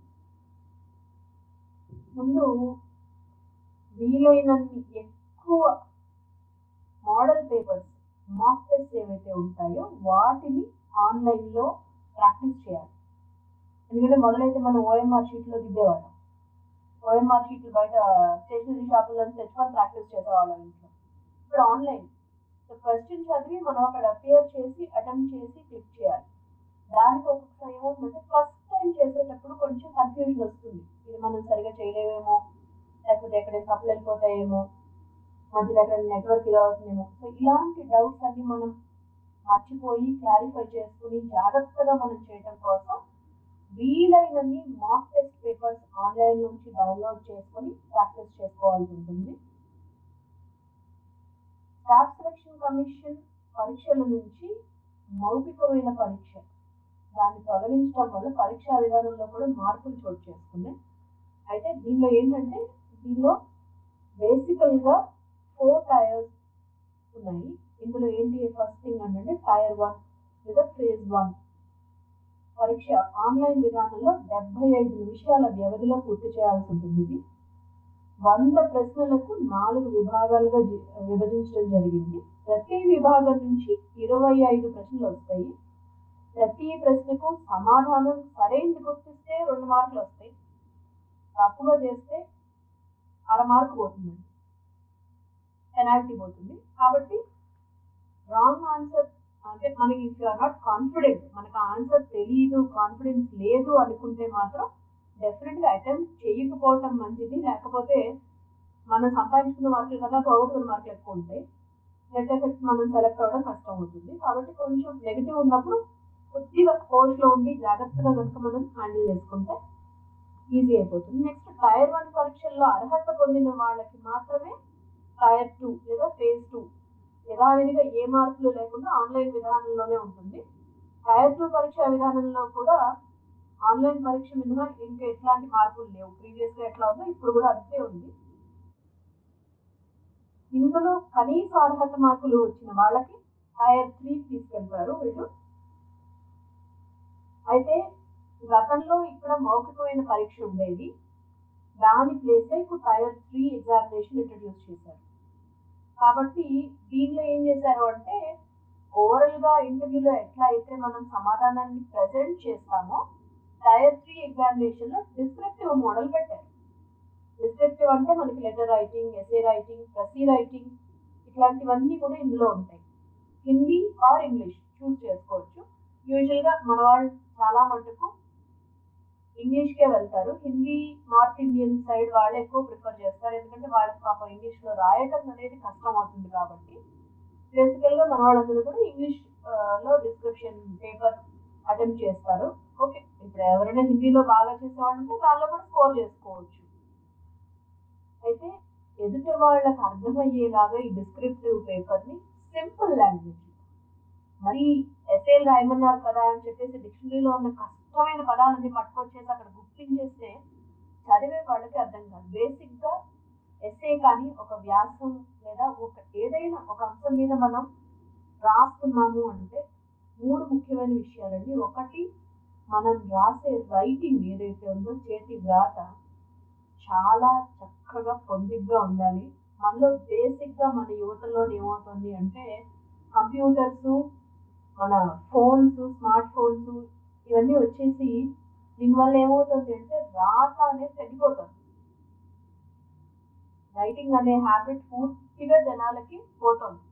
Speaker 4: ముందు వీలైనన్ని ఎక్కువ మోడల్ పేపర్స్ మాక్ టెస్ట్ ఏవైతే ఉంటాయో వాటిని ఆన్లైన్లో ప్రాక్టీస్ చేయాలి ఎందుకంటే మొదలైతే మనం ఓఎంఆర్ షీట్లో దిద్దేవాళ్ళం ఓఎంఆర్ షీట్లు బయట స్టేషనరీ షాపుల్లో తెచ్చుకొని ప్రాక్టీస్ చేసేవాళ్ళం ఇంట్లో ఇప్పుడు ఆన్లైన్ సో క్వశ్చన్ చదివి మనం అక్కడ అపియర్ చేసి అటెంప్ట్ చేసి క్లిక్ చేయాలి దానికి ఒక్కొక్కసారి ఏమవుతుందంటే ఫస్ట్ టైం చేసేటప్పుడు కొంచెం కన్ఫ్యూజన్ వస్తుంది ఇది మనం సరిగా చేయలేమేమో లేకపోతే ఎక్కడైనా తప్పులు వెళ్ళిపోతాయేమో మధ్యలో ఎక్కడ నెట్వర్క్ ఇది అవుతుందేమో సో ఇలాంటి డౌట్స్ అన్ని మనం మర్చిపోయి క్లారిఫై చేసుకుని జాగ్రత్తగా మనం చేయడం కోసం వీలైనన్ని మాక్ టెస్ట్ పేపర్స్ ఆన్లైన్ నుంచి డౌన్లోడ్ చేసుకొని ప్రాక్టీస్ చేసుకోవాల్సి ఉంటుంది స్టాఫ్ సెలక్షన్ కమిషన్ పరీక్షల నుంచి మౌఖికమైన పరీక్ష దాన్ని తొలగించడం వల్ల పరీక్షా విధానంలో కూడా మార్పులు చోటు చేసుకున్నాయి అయితే దీనిలో ఏంటంటే దీనిలో బేసికల్గా ఫోర్ టైర్స్ ఉన్నాయి ఇందులో ఏంటి ఫస్ట్ థింగ్ అంటే టైర్ వన్ లేదా ఫేజ్ వన్ పరీక్ష ఆన్లైన్ విధానంలో డెబ్బై ఐదు నిమిషాల వ్యవధిలో పూర్తి చేయాల్సి ఉంటుంది ఇది వంద ప్రశ్నలకు నాలుగు విభాగాలుగా జి- విభజించడం జరిగింది ప్రతి విభాగం నుంచి ఇరవై ఐదు ప్రశ్నలు వస్తాయి ప్రతి ప్రశ్నకు సమాధానం సరైనది గుర్తిస్తే రెండు మార్కులు వస్తాయి తప్పుగా చేస్తే అర మార్కు పోతుందండి పెనాల్టీ పోతుంది కాబట్టి రాంగ్ ఆన్సర్ అంటే మనకి ఇఫ్ యూఆర్ నాట్ కాన్ఫిడెంట్ మనకు ఆన్సర్ తెలియదు కాన్ఫిడెన్స్ లేదు అనుకుంటే మాత్రం డెఫినెట్గా అటెంప్ట్ చేయకపోవటం మంచిది లేకపోతే మనం సంపాదించుకున్న మార్కులు కన్నా పోగొట్టుకున్న మార్కులు ఎక్కువ ఉంటాయి నెట్ ఎఫెక్ట్ మనం సెలెక్ట్ అవ్వడం కష్టం అవుతుంది కాబట్టి కొంచెం నెగిటివ్ ఉన్నప్పుడు కొద్దిగా కోర్స్లో ఉండి జాగ్రత్తగా కనుక మనం హ్యాండిల్ చేసుకుంటే ఈజీ అయిపోతుంది నెక్స్ట్ టైర్ వన్ పరీక్షల్లో అర్హత పొందిన వాళ్ళకి మాత్రమే టైర్ టూ లేదా ఫేజ్ టూ యథావిధిగా ఏ మార్పులు లేకుండా ఆన్లైన్ విధానంలోనే ఉంటుంది టైర్ టూ పరీక్ష విధానంలో కూడా ఆన్లైన్ పరీక్ష మినహా ఇంకా ఎట్లాంటి మార్పులు లేవు ప్రీవియస్ గా ఎట్లా ఉందో ఇప్పుడు కూడా అంతే ఉంది ఇందులో కనీస అర్హత మార్కులు వచ్చిన వాళ్ళకి టైర్ త్రీ తీసుకెళ్తారు వీళ్ళు అయితే గతంలో ఇక్కడ మౌఖికమైన పరీక్ష ఉండేది దాని ప్లేస్ ఇప్పుడు టైర్ త్రీ ఎగ్జామినేషన్ ఇంట్రడ్యూస్ చేశారు కాబట్టి దీనిలో ఏం చేశారు అంటే ఓవరాల్ గా ఇంటర్వ్యూలో ఎట్లా అయితే మనం సమాధానాన్ని ప్రజెంట్ చేస్తామో టైర్ త్రీ ఎగ్జామినేషన్ లో డిస్క్రిప్టివ్ మోడల్ పెట్టారు డిస్క్రిప్టివ్ అంటే మనకి letter writing essay writing precis writing ఇట్లాంటివన్నీ కూడా ఇందులో ఉంటాయి హిందీ ఆర్ ఇంగ్లీష్ చూస్ చేసుకోవచ్చు యూజువల్ గా మన వాళ్ళు చాలా మటుకు ఇంగ్లీష్ కే వెళ్తారు హిందీ నార్త్ ఇండియన్ సైడ్ వాళ్ళు ఎక్కువ ప్రిఫర్ చేస్తారు ఎందుకంటే వాళ్ళకి పాపం ఇంగ్లీష్ లో రాయటం అనేది కష్టం అవుతుంది కాబట్టి బేసికల్ గా మన వాళ్ళందరూ కూడా ఇంగ్లీష్ ఆ, లో డిస్క్రిప్షన్ పేపర్ అటెంప్ట్ చేస్తారు ఓకే ఇప్పుడు ఎవరైనా హిందీలో బాగా చేసేవాళ్ళు ఉంటే దానిలో కూడా స్కోర్ చేసుకోవచ్చు అయితే ఎదుటి వాళ్ళకి అర్థమయ్యేలాగా ఈ డిస్క్రిప్టివ్ పేపర్ ని సింపుల్ లాంగ్వేజ్ మరి ఎస్ఏలు రాయమన్నారు కదా అని చెప్పేసి డిక్షనరీలో ఉన్న కష్టమైన పదాలన్నీ పట్టుకొచ్చేసి అక్కడ గుర్తించేస్తే చదివే వాళ్ళకి అర్థం కాదు బేసిక్ గా ఎస్ఏ కానీ ఒక వ్యాసం లేదా ఒక ఏదైనా ఒక అంశం మీద మనం రాస్తున్నాము అంటే మూడు ముఖ్యమైన విషయాలండి ఒకటి మనం రాసే రైటింగ్ ఏదైతే ఉందో చేతి వ్రాత చాలా చక్కగా పొందిగ్గా ఉండాలి మనలో బేసిక్ గా మన యువతలో ఏమవుతుంది అంటే కంప్యూటర్స్ మన ఫోన్స్ స్మార్ట్ ఫోన్స్ ఇవన్నీ వచ్చేసి దీనివల్ల ఏమవుతుంది అంటే రాత అనేది తగ్గిపోతుంది రైటింగ్ అనే హ్యాబిట్ పూర్తిగా జనాలకి పోతుంది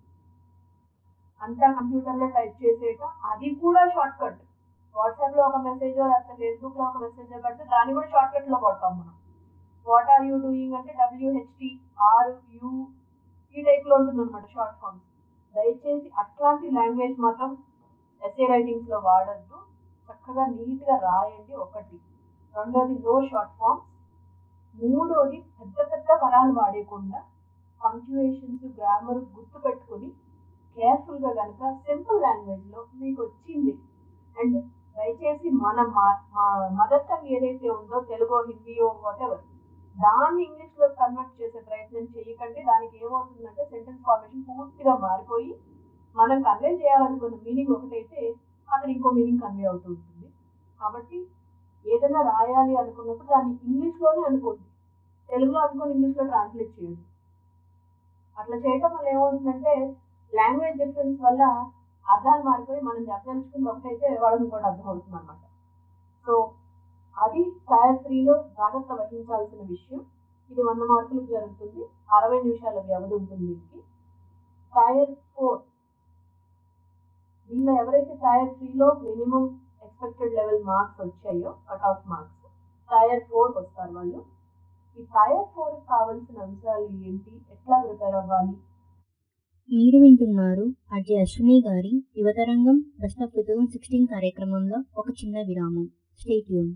Speaker 4: అంతా కంప్యూటర్లో టైప్ చేసేయటం అది కూడా షార్ట్ కట్ వాట్సాప్ లో ఒక మెసేజ్ లేకపోతే ఫేస్బుక్ లో ఒక మెసేజ్ పెడితే దాన్ని కూడా షార్ట్ కట్ లో కొడతాం మనం వాట్ ఆర్ యూ డూయింగ్ అంటే డబ్ల్యూహెచ్టి ఆర్ యు ఈ టైప్ లో ఉంటుంది అనమాట షార్ట్ ఫామ్స్ దయచేసి అట్లాంటి లాంగ్వేజ్ మాత్రం ఎస్ఏ రైటింగ్స్ లో వాడద్దు చక్కగా నీట్ గా రాయండి ఒకటి రెండోది నో షార్ట్ ఫామ్స్ మూడోది పెద్ద పెద్ద పదాలు వాడేయకుండా పంక్చువేషన్స్ గ్రామర్ గుర్తు పెట్టుకుని కేర్ఫుల్ గా కనుక సింపుల్ లాంగ్వేజ్ లో మీకు వచ్చింది అండ్ దయచేసి మన మదర్ టంగ్ ఏదైతే ఉందో తెలుగో హిందీయో వాటెవర్ దాన్ని ఇంగ్లీష్ లో కన్వర్ట్ చేసే ప్రయత్నం చేయకండి దానికి ఏమవుతుందంటే సెంటెన్స్ ఫార్మేషన్ పూర్తిగా మారిపోయి మనం కన్వే చేయాలనుకున్న మీనింగ్ ఒకటైతే అక్కడ ఇంకో మీనింగ్ కన్వే అవుతూ ఉంటుంది కాబట్టి ఏదైనా రాయాలి అనుకున్నప్పుడు దాన్ని ఇంగ్లీష్ లోనే అనుకోండి తెలుగులో అనుకొని ఇంగ్లీష్ లో ట్రాన్స్లేట్ చేయొద్దు అట్లా చేయటం వల్ల ఏమవుతుందంటే లాంగ్వేజ్ డిఫరెన్స్ వల్ల అర్థాలు మారిపోయి మనం చెప్పదలుచుకుంది ఒకటైతే వాళ్ళకి కూడా అర్థం అవుతుంది అనమాట సో అది టైర్ త్రీలో జాగ్రత్త వహించాల్సిన విషయం ఇది వంద మార్కులకు జరుగుతుంది అరవై నిమిషాల వ్యవధి ఉంటుంది దీనికి టైర్ ఫోర్ దీనిలో ఎవరైతే టైర్ త్రీలో మినిమం ఎక్స్పెక్టెడ్ లెవెల్ మార్క్స్ వచ్చాయో cut off marks tier four వస్తారు వాళ్ళు ఈ టైర్ ఫోర్ కావాల్సిన అంశాలు ఏంటి ఎట్లా ప్రిపేర్ అవ్వాలి
Speaker 1: మీరు వింటున్నారు అజయ్ అశ్విని గారి Yuvatarangam best of two thousand sixteen కార్యక్రమంలో ఒక చిన్న విరామం స్టేట్ యూన్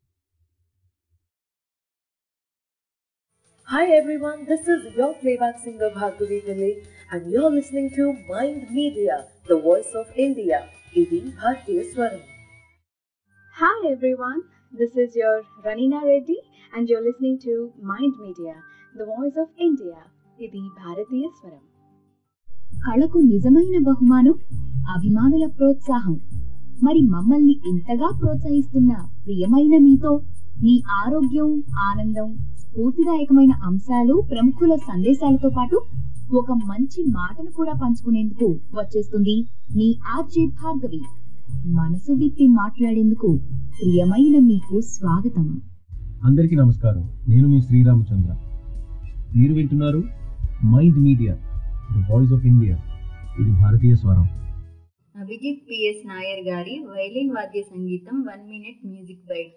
Speaker 14: Hi everyone, this is your playback singer Bhargavi Pillai and you're listening to Mind Media, the voice of India. Idi Bhartiya Swaram.
Speaker 15: Hi everyone, this is your Ranina Reddy and you're listening to Mind Media, the voice of India. Idi Bharatiya Swaram.
Speaker 3: కళకు నిజమైన బహుమానం అభిమానుల ప్రోత్సాహం మరి మమ్మల్ని ఇంతగా ప్రోత్సహిస్తున్న ప్రియమైన మీతో మీ ఆరోగ్యం ఆనందం స్ఫూర్తిదాయకమైన అంశాలు ప్రముఖుల సందేశాలతో పాటు ఒక మంచి మాటను కూడా పంచుకునేందుకు వచ్చేస్తుంది మీ ఆర్జే భార్గవి మనసు విప్పి మాట్లాడేందుకు ప్రియమైన మీకు స్వాగతం
Speaker 16: అందరికీ నమస్కారం నేను మీ శ్రీరామచంద్ర మీరు వింటున్నారు mind media the voice of India ఇది భారతీయ స్వరం
Speaker 7: అభిజిత్ పిఎస్ నాయర్ గారి వైలిన్ వాద్య సంగీతం one minute music bite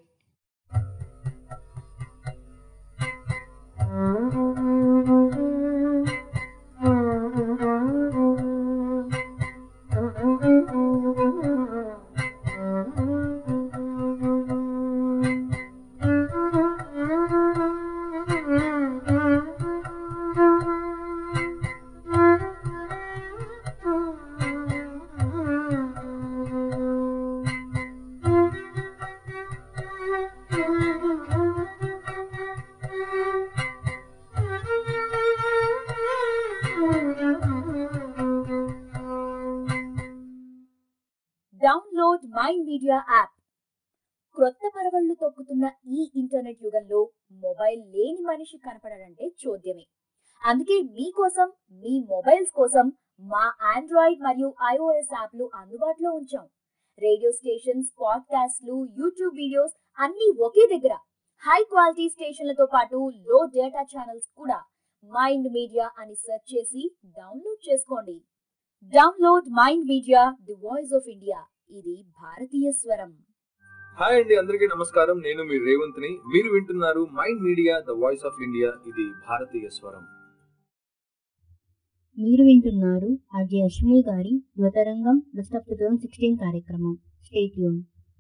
Speaker 3: download mind media app క్రొత్త పరవళ్లు తొక్కుతున్న ఈ ఇంటర్నెట్ యుగంలో మొబైల్ లేని మనిషి కనపడడంటే చూద్యమే అందుకే మీకోసం మీ మొబైల్స్ కోసం మా ఆండ్రాయిడ్ మరియు ఐఓఎస్ యాప్లు అందుబాటులో ఉంచాం రేడియో స్టేషన్స్ పాడ్కాస్ట్లు యూట్యూబ్ వీడియోస్ అన్నీ ఒకే దగ్గర హై క్వాలిటీ స్టేషన్లతో పాటు లో డేటా ఛానల్స్ కూడా మైండ్ మీడియా అని సెర్చ్ చేసి డౌన్లోడ్ చేసుకోండి download mind media the voice of India ఇది భారతీయ స్వరం
Speaker 17: హాయ్ అండి అందరికీ నమస్కారం నేను మీ రేవంత్ని మీరు వింటున్నారు mind media the voice of India ఇది భారతీయ స్వరం
Speaker 1: మీరు వింటున్నారు అజయ్ అశ్విని గారి Yuvatarangam best of two thousand sixteen కార్యక్రమం స్టేట్ యూన్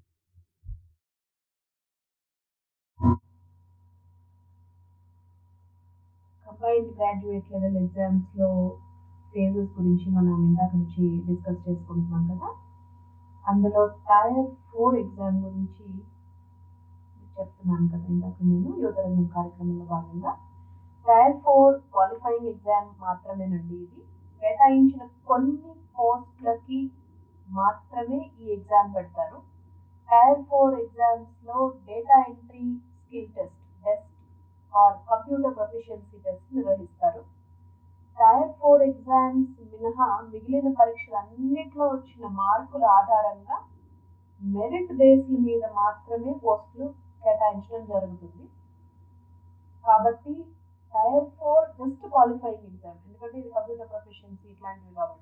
Speaker 4: కంబైన్డ్ గ్రాడ్యుయేట్ లెవెల్ ఎగ్జామ్స్లో ఫేజెస్ గురించి మనం ఇందాక నుంచి డిస్కస్ చేసుకుంటున్నాం కదా అందులో టైర్ ఫోర్ ఎగ్జామ్ గురించి చెప్తున్నాను కదా ఇందాక నేను యువతరంగం కార్యక్రమంలో భాగంగా టైర్ ఫోర్ క్వాలిఫైయింగ్ ఎగ్జామ్ మాత్రమేనండి ఇది కేటాయించిన కొన్ని పోస్టులకి మాత్రమే ఈ ఎగ్జామ్ పెడతారు టైర్ ఫోర్ ఎగ్జామ్స్లో data entry skill test test or computer proficiency test నిర్వహిస్తారు టైర్ ఫోర్ ఎగ్జామ్స్ మినహా మిగిలిన పరీక్షలన్నింటిలో వచ్చిన మార్కుల ఆధారంగా మెరిట్ బేస్ల మీద మాత్రమే పోస్టులు కేటాయించడం జరుగుతుంది కాబట్టి tier four just qualifying exam ఎందుకంటే ఇది కంప్యూటర్ ప్రొఫెషన్సీ ఇట్లాంటివి కాబట్టి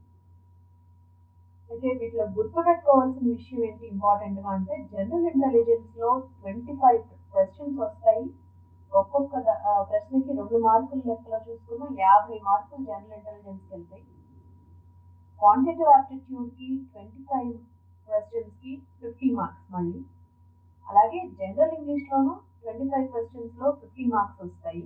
Speaker 4: అయితే వీటిలో గుర్తుపెట్టుకోవాల్సిన విషయం ఏంటి ఇంపార్టెంట్గా అంటే జనరల్ ఇంటెలిజెన్స్లో ట్వంటీ ఫైవ్ క్వశ్చన్స్ వస్తాయి ఒక్కొక్క ద- ఆ, ప్రశ్నకి రెండు మార్కులు లెక్కలో చూసుకున్న యాభై మార్కులు జనరల్ ఇంటెలిజెన్స్కి వెళ్తాయి క్వాంటిటివ్ ఆప్టిట్యూడ్కి ట్వంటీ ఫైవ్ క్వశ్చన్స్కి ఫిఫ్టీ మార్క్స్ మళ్ళీ అలాగే జనరల్ ఇంగ్లీష్లోనూ ట్వంటీ ఫైవ్ క్వశ్చన్స్లో ఫిఫ్టీ మార్క్స్ వస్తాయి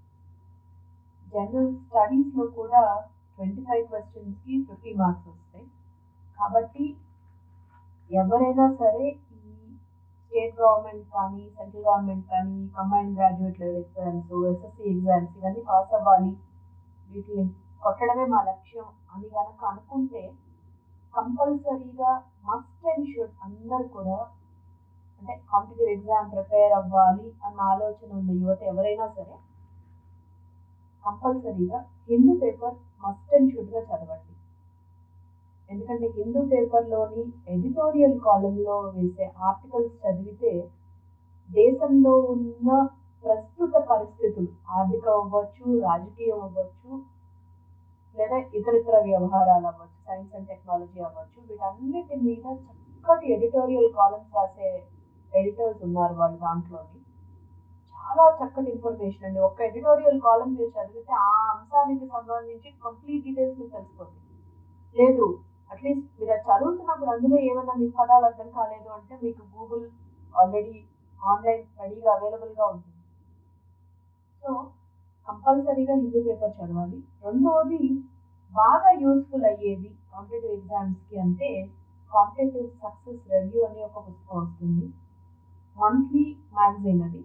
Speaker 4: జనరల్ స్టడీస్లో కూడా ట్వంటీ ఫైవ్ క్వశ్చన్స్కి ఫిఫ్టీ మార్క్స్ వస్తాయి కాబట్టి ఎవరైనా సరే ఈ స్టేట్ గవర్నమెంట్ కానీ సెంట్రల్ గవర్నమెంట్ కానీ combine graduate level exams SSC exams ఇవన్నీ పాస్ అవ్వాలి వీటిని కొట్టడమే మా లక్ష్యం అని కనుక అనుకుంటే కంపల్సరీగా మస్ట్ అండ్ షుడ్ అందరు కూడా అంటే కాంపిటేటివ్ ఎగ్జామ్ ప్రిపేర్ అవ్వాలి అన్న ఆలోచన ఉన్న యువత ఎవరైనా సరే కంపల్సరీగా హిందూ పేపర్ మస్ట్ అండ్ షుడ్గా చదవండి ఎందుకంటే హిందూ పేపర్లోని ఎడిటోరియల్ కాలంలో వేసే ఆర్టికల్స్ చదివితే దేశంలో ఉన్న ప్రస్తుత పరిస్థితులు ఆర్థిక అవ్వచ్చు రాజకీయం అవ్వచ్చు లేదా ఇతర ఇతర వ్యవహారాలు అవ్వచ్చు సైన్స్ అండ్ టెక్నాలజీ అవ్వచ్చు వీటన్నిటి మీద చక్కటి ఎడిటోరియల్ కాలమ్స్ రాసే ఎడిటర్స్ ఉన్నారు వాళ్ళ దాంట్లోని చాలా చక్కటి ఇన్ఫర్మేషన్ అండి ఒక ఎడిటోరియల్ కాలం మీరు చదివితే ఆ అంశానికి సంబంధించి కంప్లీట్ డీటెయిల్స్ మీకు తెలిసిపోతుంది లేదు అట్లీస్ట్ మీరు అది చదువుతున్నప్పుడు అందులో ఏమైనా మీకు పదాలు అర్థం కాలేదు అంటే మీకు గూగుల్ ఆల్రెడీ ఆన్లైన్ రెడీగా అవైలబుల్గా ఉంటుంది సో కంపల్సరీగా హిందూ పేపర్ చదవాలి రెండవది బాగా యూస్ఫుల్ అయ్యేది కాంపిటేటివ్ ఎగ్జామ్స్కి అంటే కాంపిటేటివ్ సక్సెస్ రివ్యూ అనే ఒక పుస్తకం వస్తుంది మంత్లీ మ్యాగజైన్ అది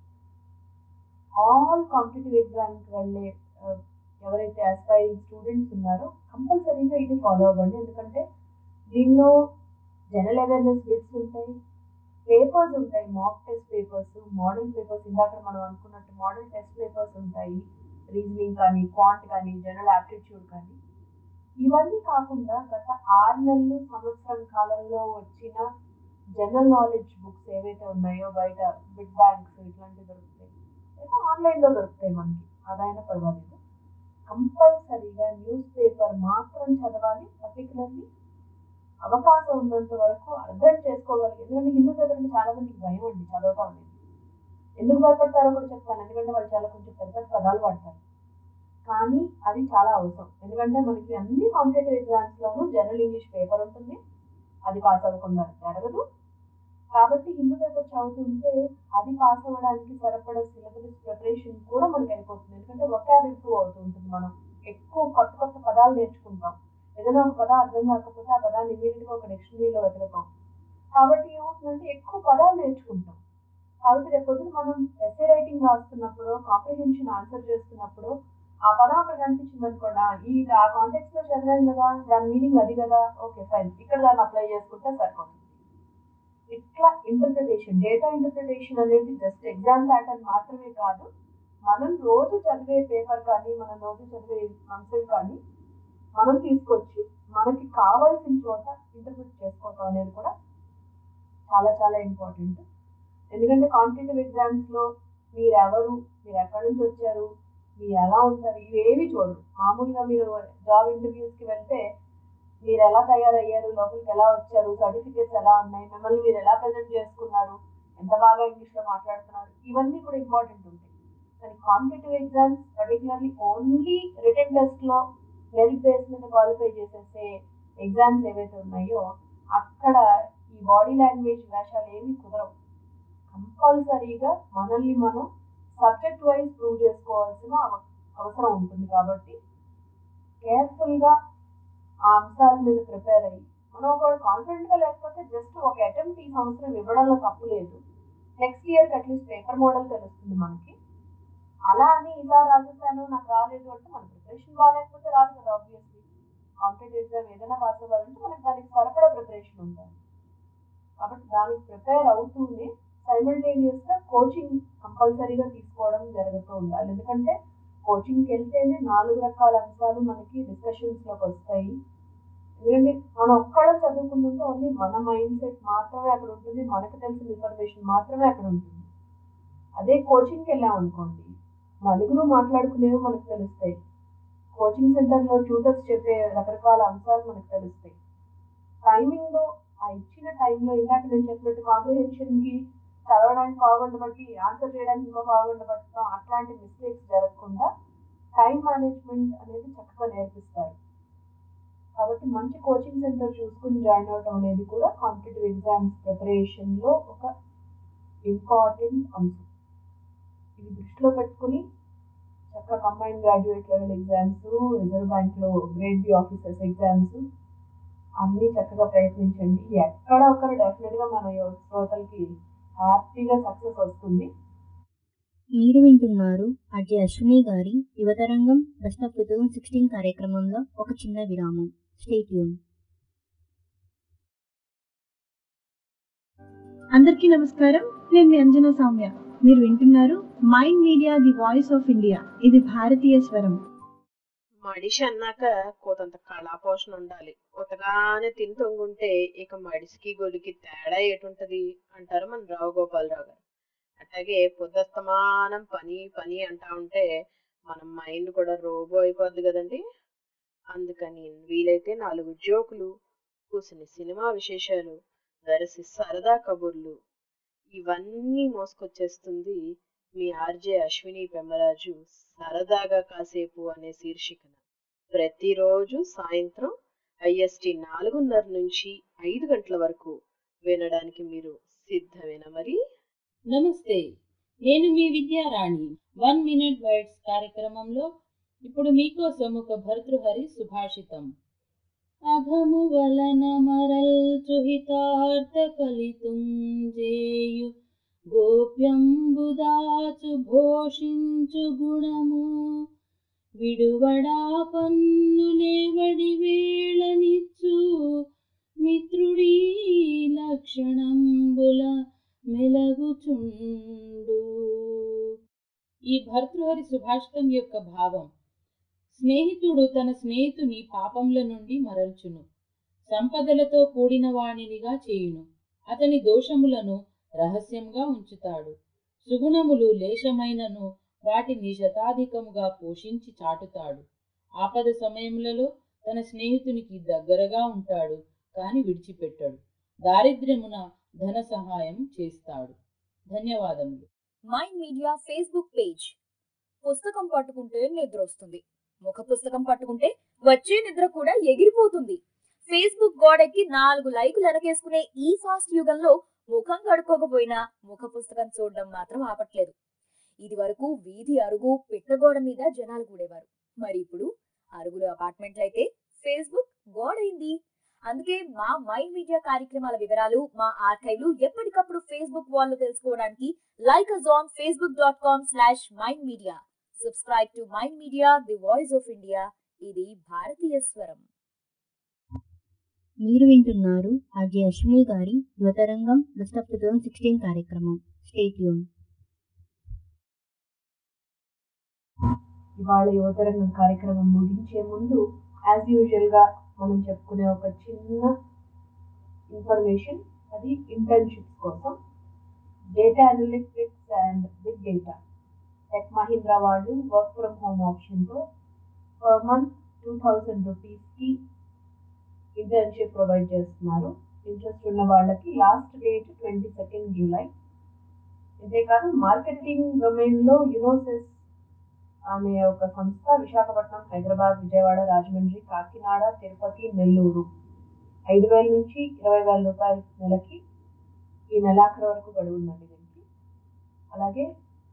Speaker 4: ఆల్ కాంపిటేటివ్ ఎగ్జామ్కి వెళ్ళే ఆ, ఎవరైతే అస్పైరింగ్ స్టూడెంట్స్ ఉన్నారో కంపల్సరీగా ఇది ఫాలో అవ్వండి ఎందుకంటే దీనిలో జనరల్ అవేర్నెస్ బిట్స్ ఉంటాయి పేపర్స్ ఉంటాయి mock test papers model papers ఇందాక మనం అనుకున్నట్టు మోడల్ టెస్ట్ పేపర్స్ ఉంటాయి రీజనింగ్ కానీ క్వాంట్ కానీ జనరల్ యాప్టిట్యూడ్ కానీ ఇవన్నీ కాకుండా గత ఆరు నెలలు సంవత్సరం కాలంలో వచ్చిన జనరల్ నాలెడ్జ్ బుక్స్ ఏవైతే ఉన్నాయో బయట బిగ్ బ్యాంక్స్ ఇట్లాంటివి దొరుకుతాయి లేదా ఆన్లైన్లో దొరుకుతాయి మనకి అదైనా పర్వాలేదు కంపల్సరీగా న్యూస్ పేపర్ మాత్రం చదవాలి పర్టికులర్లీ అవకాశం ఉన్నంత వరకు అర్థం చేసుకోవాలి ఎందుకంటే హిందూ పేపర్ అంటే చాలా మందికి భయం అండి చదవటం అనేది ఎందుకు భయపడతారో కూడా చెప్తాను ఎందుకంటే వాళ్ళు చాలా కొంచెం పెద్ద పెద్ద పదాలు వాడతారు కానీ అది చాలా అవసరం ఎందుకంటే మనకి అన్ని కాంపిటేటివ్ ఎగ్జామ్స్ లోనూ జనరల్ ఇంగ్లీష్ పేపర్ ఉంటుంది అది పాస్ అవ్వకుండా జరగదు కాబట్టి హిందూ పేపర్ చదువుతుంటే అది పాస్ అవ్వడానికి సరిపడే సిలబస్ ప్రిపరేషన్ కూడా మనకి అయిపోతుంది ఎందుకంటే ఒకాబ్ ఇంప్రూవ్ అవుతూ ఉంటుంది మనం ఎక్కువ కొత్త కొత్త పదాలు నేర్చుకుంటాం ఏదైనా ఒక పదం అర్థం కాకపోతే ఆ పదాన్ని ఇమీడియట్ గా ఒక డిక్షనరీలో వెతకతాం కాబట్టి ఏమవుతుందంటే ఎక్కువ పదాలు నేర్చుకుంటాం కాబట్టి రేపు పొద్దున మనం ఎస్ఏ రైటింగ్ రాస్తున్నప్పుడు కాంప్రిహెన్షన్ ఆన్సర్ చేస్తున్నప్పుడు ఆ పదం అక్కడ కనిపించింది అనుకోండి ఆ, ఈ ఆ కాంటెక్స్ లో చదివాం కదా దాని మీనింగ్ అది కదా ఓకే ఫైన్ ఇక్కడ దాన్ని అప్లై చేసుకుంటే సరిపోతుంది ఇట్లా ఇంటర్ప్రిటేషన్ డేటా ఇంటర్ప్రిటేషన్ అనేది జస్ట్ ఎగ్జామ్ ప్యాటర్న్ మాత్రమే కాదు మనం రోజు చదివే పేపర్ కానీ మనం రోజు చదివే అంశం కానీ మనం తీసుకొచ్చి మనకి కావాల్సిన చోట ఇంటర్ప్రిట్ చేసుకోవటం అనేది కూడా చాలా చాలా ఇంపార్టెంట్ ఎందుకంటే కాంపిటేటివ్ ఎగ్జామ్స్ లో మీరు ఎవరు మీరు ఎక్కడి నుంచి వచ్చారు మీరు ఎలా ఉంటారు ఇవేవి చూడరు మామూలుగా మీరు జాబ్ ఇంటర్వ్యూస్ కి వెళ్తే మీరు ఎలా తయారయ్యారు లోపలికి ఎలా వచ్చారు సర్టిఫికేట్స్ ఎలా ఉన్నాయి మిమ్మల్ని మీరు ఎలా ప్రజెంట్ చేసుకున్నారు ఎంత బాగా ఇంగ్లీష్ లో మాట్లాడుతున్నారు ఇవన్నీ కూడా ఇంపార్టెంట్ ఉంటాయి కానీ competitive exams particularly only written test లో మెరిట్ బేస్ మీద క్వాలిఫై చేసేసే ఎగ్జామ్స్ ఏవైతే ఉన్నాయో అక్కడ ఈ బాడీ లాంగ్వేజ్ వేషాలు ఏమీ కుదరవు కంపల్సరీగా మనల్ని మనం సబ్జెక్ట్ వైజ్ ప్రూవ్ చేసుకోవాల్సిన అవ- అవసరం ఉంటుంది కాబట్టి కేర్ఫుల్ గా ఆ అంశాల మీద ప్రిపేర్ అయ్యి మనం ఒకవేళ కాన్ఫిడెంట్ గా లేకపోతే జస్ట్ ఒక అటెంప్ట్ ఈ సంవత్సరం ఇవ్వడంలో తప్పు లేదు next year at least paper model తెలుస్తుంది మనకి అలా అని ఈసారి రాసేసాను నాకు రాలేదు అంటే మన ప్రిపరేషన్ బాగాలేకపోతే రాదు కదా ఆబ్వియస్లీ కాంపిటేటివ్ ఎగ్జామ్ ఏదైనా పాస్ అవ్వాలంటే మనకి దానికి సరిపడా ప్రిపరేషన్ ఉండాలి కాబట్టి దానికి ప్రిపేర్ అవుతూనే సైమల్టేనియస్ గా కోచింగ్ కంపల్సరీగా తీసుకోవడం జరుగుతూ ఉండాలి ఎందుకంటే కోచింగ్కి వెళ్తేనే నాలుగు రకాల అంశాలు మనకి డిస్కషన్స్ లోకి వస్తాయి ఎందుకంటే మనం ఒక్కడే చదువుకుంటుంటే ఓన్లీ మన మైండ్ సెట్ మాత్రమే అక్కడ ఉంటుంది మనకు తెలిసిన ఇన్ఫర్మేషన్ మాత్రమే అక్కడ ఉంటుంది అదే కోచింగ్కి వెళ్ళాం అనుకోండి నలుగురు మాట్లాడుకునేవి మనకు తెలుస్తాయి కోచింగ్ సెంటర్లో ట్యూటర్స్ చెప్పే రకరకాల అంశాలు మనకు తెలుస్తాయి టైమింగ్ లో ఆ ఇచ్చిన టైంలో ఇందాక నేను చెప్పినట్టు కాంప్రిహెన్షన్ కి చదవడానికి పావుగంట బట్టి ఆన్సర్ చేయడానికి ఇంకో పావుగంట పట్టడం అట్లాంటి మిస్టేక్స్ జరగకుండా టైం మేనేజ్మెంట్ అనేది చక్కగా నేర్పిస్తారు కాబట్టి మంచి కోచింగ్ సెంటర్ చూసుకుని జాయిన్ అవడం అనేది కూడా కాంపిటేటివ్ ఎగ్జామ్స్ ప్రిపరేషన్ లో ఒక ఇంపార్టెంట్ అంశం ఇది దృష్టిలో పెట్టుకుని చక్కగా combine graduate level exams reserve bank లో గ్రేడ్ బి ఆఫీసర్స్ ఎగ్జామ్స్ అన్ని చక్కగా ప్రయత్నించండి ఎక్కడ ఒకరు డెఫినెట్ గా మన యో- శ్రోతలకి హ్యాపీగా సక్సెస్ వస్తుంది
Speaker 1: మీరు వింటున్నారు అజయ్ అశ్విని గారి Yuvatarangam best of two thousand sixteen కార్యక్రమంలో ఒక చిన్న విరామం స్టేట్ యూన్
Speaker 11: అందరికీ నమస్కారం నేను మీ అంజనా సౌమ్య మీరు వింటున్నారు mind media the voice of India ఇది భారతీయ స్వరం
Speaker 2: మడిషి అన్నాక కోతంత కళాపోషణ ఉండాలి ఉతగానే తిని తొంగుంటే ఇక మడిసికి గొడికి తేడా ఏటుంటది అంటారు మన రావు గోపాలరావు గారు అట్లాగే పొద్దస్తమానం పని పని అంటా ఉంటే మన మైండ్ కూడా రోబో అయిపోద్ది కదండి అందుకని వీలైతే నాలుగు జోకులు కూసిన సినిమా విశేషాలు వెరసి సరదా కబుర్లు ఇవన్నీ మోసుకొచ్చేస్తుంది మీ ఆర్జే అశ్విని పెమ్మరాజు సరదాగా కాసేపు అనే శీర్షికన ప్రతిరోజు సాయంత్రం ఐఎస్టి నాలుగున్నర నుంచి ఐదు గంటల వరకు వినడానికి మీరు సిద్ధమేనా మరి
Speaker 12: నమస్తే నేను మీ విద్యారాణి వన్ మినిట్ వర్డ్స్ కార్యక్రమంలో ఇప్పుడు మీకోసం ఒక భర్తృహరి సుభాషితం అఘము వలన మరల్చుహితార్థ కలితుంజేయు గోప్యంబుదాచు భోషించు గుణము విడువడా పన్నులేవడి వేళనిచ్చు మిత్రుడీ లక్షణంబుల మెలగుచుండు ఈ భర్తృహరి సుభాషితం యొక్క భావం స్నేహితుడు తన స్నేహితుని పాపంల నుండి మరల్చును సంపదలతో కూడిన వాణినిగా చేయును అతని దోషములను రహస్యంగా ఉంచుతాడు సుగుణములు లేశమైనను వాటిని శతాధికముగా పోషించి చాటుతాడు ఆపద సమయములలో తన స్నేహితునికి దగ్గరగా ఉంటాడు కాని విడిచిపెట్టడు దారిద్ర్యమున ధన సహాయం చేస్తాడు ధన్యవాదములు
Speaker 3: మైండ్ మీడియా ఫేస్బుక్ పేజ్ పుస్తకం పట్టుకుంటే నిద్ర వస్తుంది ముఖ పుస్తకం పట్టుకుంటే వచ్చే నిద్ర కూడా ఎగిరిపోతుంది ఫేస్బుక్ గోడెక్కి నాలుగు లైకులు వెనకేసుకునే ఈ ఫాస్ట్ యుగంలో ముఖం కడుక్కోకపోయినా ముఖ పుస్తకం చూడడం మాత్రం ఆపట్లేదు ఇది వరకు వీధి అరుగు పిట్టగోడ మీద జనాలు కూడేవారు మరి ఇప్పుడు అరుగులు అపార్ట్మెంట్లు అయితే ఫేస్బుక్ గోడైంది అందుకే మా మైండ్ మీడియా కార్యక్రమాల వివరాలు మా ఆర్కైవ్లు ఎప్పటికప్పుడు ఫేస్బుక్ వాళ్ళు తెలుసుకోవడానికి like us on Facebook dot com slash mind media subscribe to mind media the voice of India ఇది భారతీయ స్వరం
Speaker 1: మీరు వింటున్నారు ఆర్జే అశ్విని గారి Yuvatarangam best of two thousand sixteen కార్యక్రమం స్టేట్ యూన్
Speaker 4: ఇవాళ యువతరంగం కార్యక్రమం ముగించే ముందు యాజ్ యూజువల్ గా మనం చెప్పుకునే ఒక చిన్న ఇన్ఫర్మేషన్ అది ఇంటర్న్షిప్స్ కోసం data analytics and big data tech Mahindra వాళ్ళు వర్క్ ఫ్రమ్ హోమ్ ఆప్షన్తో పర్ మంత్ టూ థౌజండ్ రూపీస్కి ఇంటర్న్షిప్ ప్రొవైడ్ చేస్తున్నారు ఇంట్రెస్ట్ ఉన్న వాళ్ళకి last date twenty second July అంతేకాదు మార్కెటింగ్ డొమైన్లో యునోసెస్ అనే ఒక సంస్థ విశాఖపట్నం హైదరాబాద్ విజయవాడ రాజమండ్రి కాకినాడ తిరుపతి నెల్లూరు ఐదు వేల నుంచి ఇరవై వేల రూపాయల నెలకి ఈ నెలాఖరు వరకు గడువు ఉందండి దీనికి అలాగే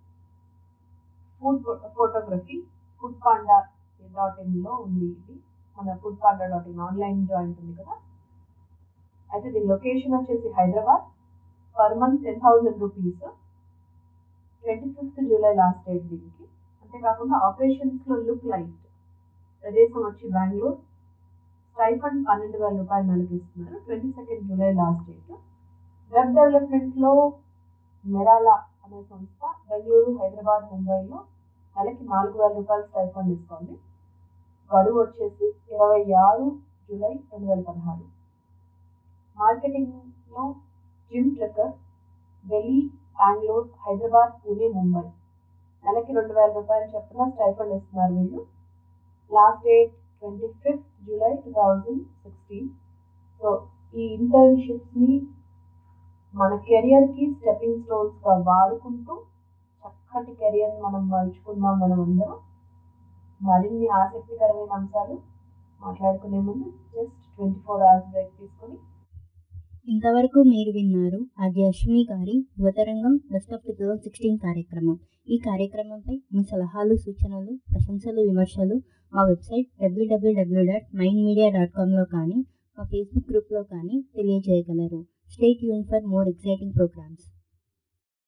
Speaker 4: food photography food panda dot ఇన్లో ఉంది ఇది మన food panda dot in online joint ఉంది కదా అయితే దీని లొకేషన్ వచ్చేసి Hyderabad per month ten thousand rupees twenty fifth July last date దీనికి అంతేకాకుండా ఆపరేషన్స్లో లుక్ లైట్ ప్రదేశం వచ్చి బెంగళూరు స్టైఫండ్ పన్నెండు వేల రూపాయలు నెలకి ఇస్తున్నారు twenty second July last date web డెవలప్మెంట్లో మెరాలా అనే సంస్థ బెంగళూరు హైదరాబాద్ ముంబైలో నెలకి నాలుగు వేల రూపాయలు స్టైఫండ్ ఇస్తుంది గడువు వచ్చేసి ఇరవై ఆరు జూలై రెండు వేల పదహారు మార్కెటింగ్లో జిమ్ ట్రెక్కర్ ఢిల్లీ బెంగళూరు హైదరాబాద్ పూణే ముంబై నెలకి రెండు వేల రూపాయలు చొప్పున స్టైఫండ్ ఇస్తున్నారు వీళ్ళు last date twenty fifth July two thousand sixteen so ఈ ఇంటర్న్షిప్స్ని మన కెరియర్కి స్టెప్పింగ్ స్టోన్స్గా వాడుకుంటూ చక్కటి కెరియర్ మనం మలుచుకుందాం మనం అందరం మరిన్ని ఆసక్తికరమైన అంశాలు మాట్లాడుకునే ముందు just twenty four hours break తీసుకొని
Speaker 1: ఇంతవరకు మీరు విన్నారు ఆర్జే అశ్విని గారి Yuvatarangam best of two thousand sixteen కార్యక్రమం ఈ కార్యక్రమంపై మీ సలహాలు సూచనలు ప్రశంసలు విమర్శలు మా website W W W dot mind media dot కామ్లో కానీ మా ఫేస్బుక్ గ్రూప్లో కానీ తెలియజేయగలరు స్టేట్ యూన్ ఫర్ మోర్ ఎక్సైటింగ్ ప్రోగ్రామ్స్